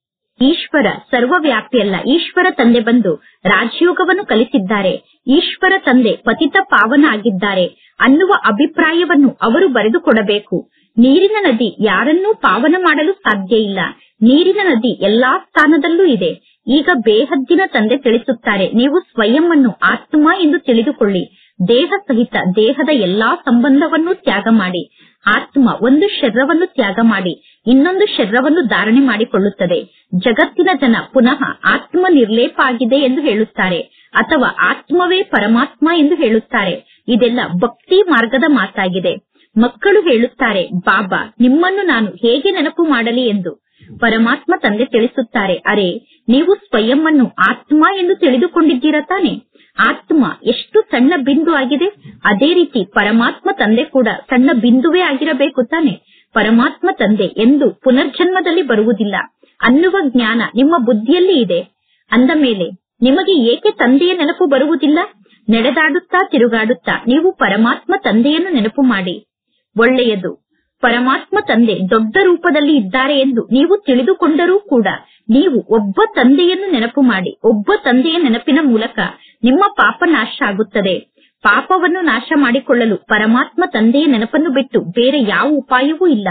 ಈಶ್ವರ ಸರ್ವವ್ಯಾಪಿಯಲ್ಲ ಈಶ್ವರ ತಂದೆ ಬಂದು ರಾಜಯೋಗವನ್ನು ಕಲಿಸಿದ್ದಾರೆ ಈಶ್ವರ ತಂದೆ ಪತಿತ ಪಾವನ ಆಗಿದ್ದಾರೆ ಅನ್ನುವ ಅಭಿಪ್ರಾಯವನ್ನು ಅವರು ಬರೆದುಕೊಡಬೇಕು ನೀರಿನ ನದಿ ಯಾರನ್ನೂ ಪಾವನ ಮಾಡಲು ಸಾಧ್ಯ ಇಲ್ಲ ನೀರಿನ ನದಿ ಎಲ್ಲಾ ಸ್ಥಾನದಲ್ಲೂ ಇದೆ ಈಗ ಬೇಹದ್ದಿನ ತಂದೆ ತಿಳಿಸುತ್ತಾರೆ ನೀವು ಸ್ವಯಂ ಅನ್ನು ಆತ್ಮ ಎಂದು ತಿಳಿದುಕೊಳ್ಳಿ ದೇಹ ಸಹಿತ ದೇಹದ ಎಲ್ಲಾ ಸಂಬಂಧವನ್ನು ತ್ಯಾಗ ಮಾಡಿ ಆತ್ಮ ಒಂದು ಶರೀರವನ್ನು ತ್ಯಾಗ ಮಾಡಿ ಇನ್ನೊಂದು ಶರೀರವನ್ನು ಧಾರಣೆ ಮಾಡಿಕೊಳ್ಳುತ್ತದೆ ಜಗತ್ತಿನ ಜನ ಪುನಃ ಆತ್ಮ ನಿರ್ಲೇಪ ಆಗಿದೆ ಎಂದು ಹೇಳುತ್ತಾರೆ ಅಥವಾ ಆತ್ಮವೇ ಪರಮಾತ್ಮ ಎಂದು ಹೇಳುತ್ತಾರೆ ಇದೆಲ್ಲ ಭಕ್ತಿ ಮಾರ್ಗದ ಮಾತಾಗಿದೆ ಮಕ್ಕಳು ಹೇಳುತ್ತಾರೆ ಬಾಬಾ ನಿಮ್ಮನ್ನು ನಾನು ಹೇಗೆ ನೆನಪು ಮಾಡಲಿ ಎಂದು ಪರಮಾತ್ಮ ತಂದೆ ತಿಳಿಸುತ್ತಾರೆ ಅರೆ ನೀವು ಸ್ವಯಂ ಅನ್ನು ಆತ್ಮ ಎಂದು ತಿಳಿದುಕೊಂಡಿದ್ದೀರ ತಾನೆ ಆತ್ಮ ಎಷ್ಟು ಸಣ್ಣ ಬಿಂದು ಆಗಿದೆ ಅದೇ ರೀತಿ ಪರಮಾತ್ಮ ತಂದೆ ಕೂಡ ಸಣ್ಣ ಬಿಂದುವೇ ಆಗಿರಬೇಕು ತಾನೆ ಪರಮಾತ್ಮ ತಂದೆ ಎಂದು ಪುನರ್ಜನ್ಮದಲ್ಲಿ ಬರುವುದಿಲ್ಲ ಅನ್ನುವ ಜ್ಞಾನ ನಿಮ್ಮ ಬುದ್ಧಿಯಲ್ಲಿ ಇದೆ ಅಂದ ಮೇಲೆ ನಿಮಗೆ ಏಕೆ ತಂದೆಯ ನೆನಪು ಬರುವುದಿಲ್ಲ ನಡೆದಾಡುತ್ತಾ ತಿರುಗಾಡುತ್ತಾ ನೀವು ಪರಮಾತ್ಮ ತಂದೆಯನ್ನು ನೆನಪು ಮಾಡಿ ಒಳ್ಳೆಯದು ಪರಮಾತ್ಮ ತಂದೆ ದೊಡ್ಡ ರೂಪದಲ್ಲಿ ಇದ್ದಾರೆ ಎಂದು ನೀವು ತಿಳಿದುಕೊಂಡರೂ ಕೂಡ ನೀವು ಒಬ್ಬ ತಂದೆಯನ್ನು ನೆನಪು ಮಾಡಿ ಒಬ್ಬ ತಂದೆಯ ನೆನಪಿನ ಮೂಲಕ ನಿಮ್ಮ ಪಾಪ ನಾಶ ಆಗುತ್ತದೆ ಪಾಪವನ್ನು ನಾಶ ಮಾಡಿಕೊಳ್ಳಲು ಪರಮಾತ್ಮ ತಂದೆಯ ನೆನಪನ್ನು ಬಿಟ್ಟು ಬೇರೆ ಯಾವ ಉಪಾಯವೂ ಇಲ್ಲ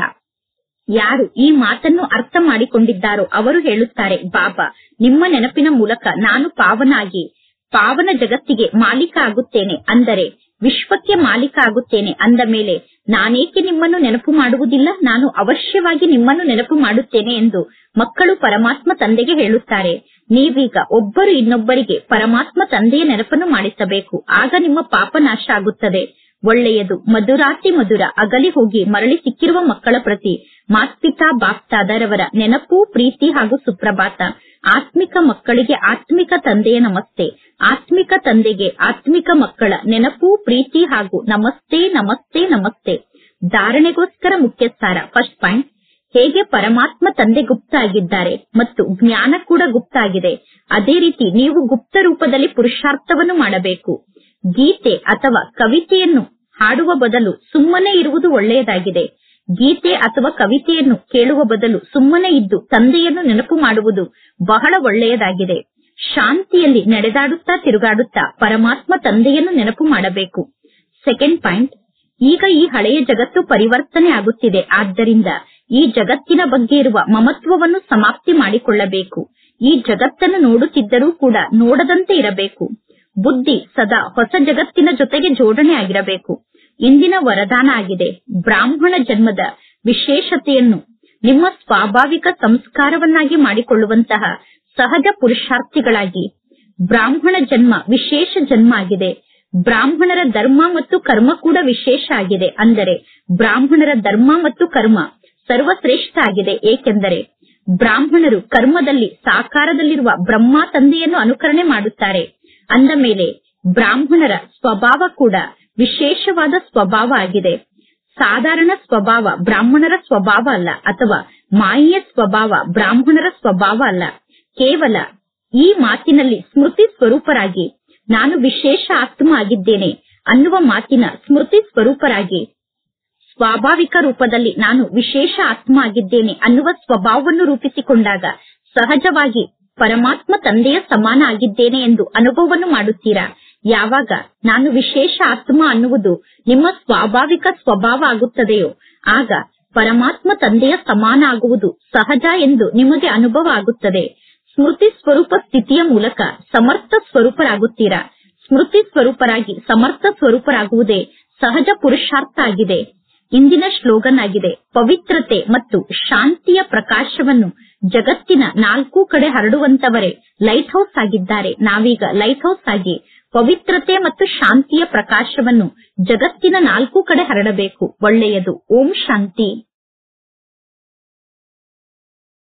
ಯಾರು ಈ ಮಾತನ್ನು ಅರ್ಥ ಮಾಡಿಕೊಂಡಿದ್ದಾರೋ ಅವರು ಹೇಳುತ್ತಾರೆ ಬಾಬಾ ನಿಮ್ಮ ನೆನಪಿನ ಮೂಲಕ ನಾನು ಪಾವನಾಗಿ ಪಾವನ ಜಗತ್ತಿಗೆ ಮಾಲೀಕ ಆಗುತ್ತೇನೆ ಅಂದರೆ ವಿಶ್ವಕ್ಕೆ ಮಾಲೀಕ ಆಗುತ್ತೇನೆ ಅಂದ ಮೇಲೆ ನಾನೇಕೆ ನಿಮ್ಮನ್ನು ನೆನಪು ಮಾಡುವುದಿಲ್ಲ ನಾನು ಅವಶ್ಯವಾಗಿ ನಿಮ್ಮನ್ನು ನೆನಪು ಮಾಡುತ್ತೇನೆ ಎಂದು ಮಕ್ಕಳು ಪರಮಾತ್ಮ ತಂದೆಗೆ ಹೇಳುತ್ತಾರೆ ನೀವೀಗ ಒಬ್ಬರು ಇನ್ನೊಬ್ಬರಿಗೆ ಪರಮಾತ್ಮ ತಂದೆಯ ನೆನಪನ್ನು ಮಾಡಿಸಬೇಕು ಆಗ ನಿಮ್ಮ ಪಾಪ ನಾಶ ಆಗುತ್ತದೆ ಒಳ್ಳೆಯದು ಮಧುರಾತಿ ಮಧುರ ಅಗಲಿ ಹೋಗಿ ಮರಳಿ ಸಿಕ್ಕಿರುವ ಮಕ್ಕಳ ಪ್ರತಿ ಮಾತ್ಪಿತಾ ಬಾಪ್ತಾದರವರ ನೆನಪು ಪ್ರೀತಿ ಹಾಗೂ ಸುಪ್ರಭಾತ ಆತ್ಮಿಕ ಮಕ್ಕಳಿಗೆ ಆತ್ಮಿಕ ತಂದೆಯ ನಮಸ್ತೆ ಆತ್ಮಿಕ ತಂದೆಗೆ ಆತ್ಮಿಕ ಮಕ್ಕಳ ನೆನಪು ಪ್ರೀತಿ ಹಾಗೂ ನಮಸ್ತೆ ನಮಸ್ತೆ ನಮಸ್ತೆ ಧಾರಣೆಗೋಸ್ಕರ ಮುಖ್ಯ ಸಾರ ಫಸ್ಟ್ ಪಾಯಿಂಟ್ ಹೇಗೆ ಪರಮಾತ್ಮ ತಂದೆ ಗುಪ್ತ ಆಗಿದ್ದಾರೆ ಮತ್ತು ಜ್ಞಾನ ಕೂಡ ಗುಪ್ತ ಆಗಿದೆ ಅದೇ ರೀತಿ ನೀವು ಗುಪ್ತ ರೂಪದಲ್ಲಿ ಪುರುಷಾರ್ಥವನ್ನು ಮಾಡಬೇಕು ಗೀತೆ ಅಥವಾ ಕವಿತೆಯನ್ನು ಹಾಡುವ ಬದಲು ಸುಮ್ಮನೆ ಇರುವುದು ಒಳ್ಳೆಯದಾಗಿದೆ ಗೀತೆ ಅಥವಾ ಕವಿತೆಯನ್ನು ಕೇಳುವ ಬದಲು ಸುಮ್ಮನೆ ಇದ್ದು ತಂದೆಯನ್ನು ನೆನಪು ಮಾಡುವುದು ಬಹಳ ಒಳ್ಳೆಯದಾಗಿದೆ ಶಾಂತಿಯಲ್ಲಿ ನಡೆದಾಡುತ್ತಾ ತಿರುಗಾಡುತ್ತಾ ಪರಮಾತ್ಮ ತಂದೆಯನ್ನು ನೆನಪು ಮಾಡಬೇಕು ಸೆಕೆಂಡ್ ಪಾಯಿಂಟ್ ಈಗ ಈ ಹಳೆಯ ಜಗತ್ತು ಪರಿವರ್ತನೆ ಆಗುತ್ತಿದೆ ಆದ್ದರಿಂದ ಈ ಜಗತ್ತಿನ ಬಗ್ಗೆ ಇರುವ ಮಮತ್ವವನ್ನು ಸಮಾಪ್ತಿ ಮಾಡಿಕೊಳ್ಳಬೇಕು ಈ ಜಗತ್ತನ್ನು ನೋಡುತ್ತಿದ್ದರೂ ಕೂಡ ನೋಡದಂತೆ ಇರಬೇಕು ಬುದ್ಧಿ ಸದಾ ಹೊಸ ಜಗತ್ತಿನ ಜೊತೆಗೆ ಜೋಡಣೆ ಆಗಿರಬೇಕು ಇಂದಿನ ವರದಾನ ಆಗಿದೆ ಬ್ರಾಹ್ಮಣ ಜನ್ಮದ ವಿಶೇಷತೆಯನ್ನು ನಿಮ್ಮ ಸ್ವಾಭಾವಿಕ ಸಂಸ್ಕಾರವನ್ನಾಗಿ ಮಾಡಿಕೊಳ್ಳುವಂತಹ ಸಹಜ ಪುರುಷಾರ್ಥಿಗಳಾಗಿ ಬ್ರಾಹ್ಮಣ ಜನ್ಮ ವಿಶೇಷ ಜನ್ಮ ಆಗಿದೆ ಬ್ರಾಹ್ಮಣರ ಧರ್ಮ ಮತ್ತು ಕರ್ಮ ಕೂಡ ವಿಶೇಷ ಆಗಿದೆ ಅಂದರೆ ಬ್ರಾಹ್ಮಣರ ಧರ್ಮ ಮತ್ತು ಕರ್ಮ ಸರ್ವಶ್ರೇಷ್ಠ ಆಗಿದೆ ಏಕೆಂದರೆ ಬ್ರಾಹ್ಮಣರು ಕರ್ಮದಲ್ಲಿ ಸಾಕಾರದಲ್ಲಿರುವ ಬ್ರಹ್ಮ ತಂದೆಯನ್ನು ಅನುಕರಣೆ ಮಾಡುತ್ತಾರೆ ಅಂದ ಮೇಲೆ ಬ್ರಾಹ್ಮಣರ ಸ್ವಭಾವ ಕೂಡ ವಿಶೇಷವಾದ ಸ್ವಭಾವ ಆಗಿದೆ ಸಾಧಾರಣ ಸ್ವಭಾವ ಬ್ರಾಹ್ಮಣರ ಸ್ವಭಾವ ಅಲ್ಲ ಅಥವಾ ಮಾಯೆಯ ಸ್ವಭಾವ ಬ್ರಾಹ್ಮಣರ ಸ್ವಭಾವ ಅಲ್ಲ ಕೇವಲ ಈ ಮಾತಿನಲ್ಲಿ ಸ್ಮೃತಿ ಸ್ವರೂಪರಾಗಿ ನಾನು ವಿಶೇಷ ಆತ್ಮ ಆಗಿದ್ದೇನೆ ಅನ್ನುವ ಮಾತಿನ ಸ್ಮೃತಿ ಸ್ವರೂಪರಾಗಿ ಸ್ವಾಭಾವಿಕ ರೂಪದಲ್ಲಿ ನಾನು ವಿಶೇಷ ಆತ್ಮ ಆಗಿದ್ದೇನೆ ಅನ್ನುವ ಸ್ವಭಾವವನ್ನು ರೂಪಿಸಿಕೊಂಡಾಗ ಸಹಜವಾಗಿ ಪರಮಾತ್ಮ ತಂದೆಯ ಸಮಾನ ಆಗಿದ್ದೇನೆ ಎಂದು ಅನುಭವವನ್ನು ಮಾಡುತ್ತೀರಾ ಯಾವಾಗ ನಾನು ವಿಶೇಷ ಆತ್ಮ ಅನ್ನುವುದು ನಿಮ್ಮ ಸ್ವಾಭಾವಿಕ ಸ್ವಭಾವ ಆಗುತ್ತದೆಯೋ ಆಗ ಪರಮಾತ್ಮ ತಂದೆಯ ಸಮಾನ ಆಗುವುದು ಸಹಜ ಎಂದು ನಿಮಗೆ ಅನುಭವ ಆಗುತ್ತದೆ ಸ್ಮೃತಿ ಸ್ವರೂಪ ಸ್ಥಿತಿಯ ಮೂಲಕ ಸಮರ್ಥ ಸ್ವರೂಪರಾಗುತ್ತೀರಾ ಸ್ಮೃತಿ ಸ್ವರೂಪರಾಗಿ ಸಮರ್ಥ ಸ್ವರೂಪರಾಗುವುದೇ ಸಹಜ ಪುರುಷಾರ್ಥ ಆಗಿದೆ ಇಂದಿನ ಶ್ಲೋಗನ್ ಆಗಿದೆ ಪವಿತ್ರತೆ ಮತ್ತು ಶಾಂತಿಯ ಪ್ರಕಾಶವನ್ನು ಜಗತ್ತಿನ ನಾಲ್ಕು ಕಡೆ ಹರಡುವಂತವರೇ ಲೈಟ್ ಹೌಸ್ ಆಗಿದ್ದಾರೆ ನಾವೀಗ ಲೈಟ್ ಹೌಸ್ ಆಗಿ ಪವಿತ್ರತೆ ಮತ್ತು ಶಾಂತಿಯ ಪ್ರಕಾಶವನ್ನು ಜಗತ್ತಿನ ನಾಲ್ಕು ಕಡೆ ಹರಡಬೇಕು ಒಳ್ಳೆಯದು ಓಂ ಶಾಂತಿ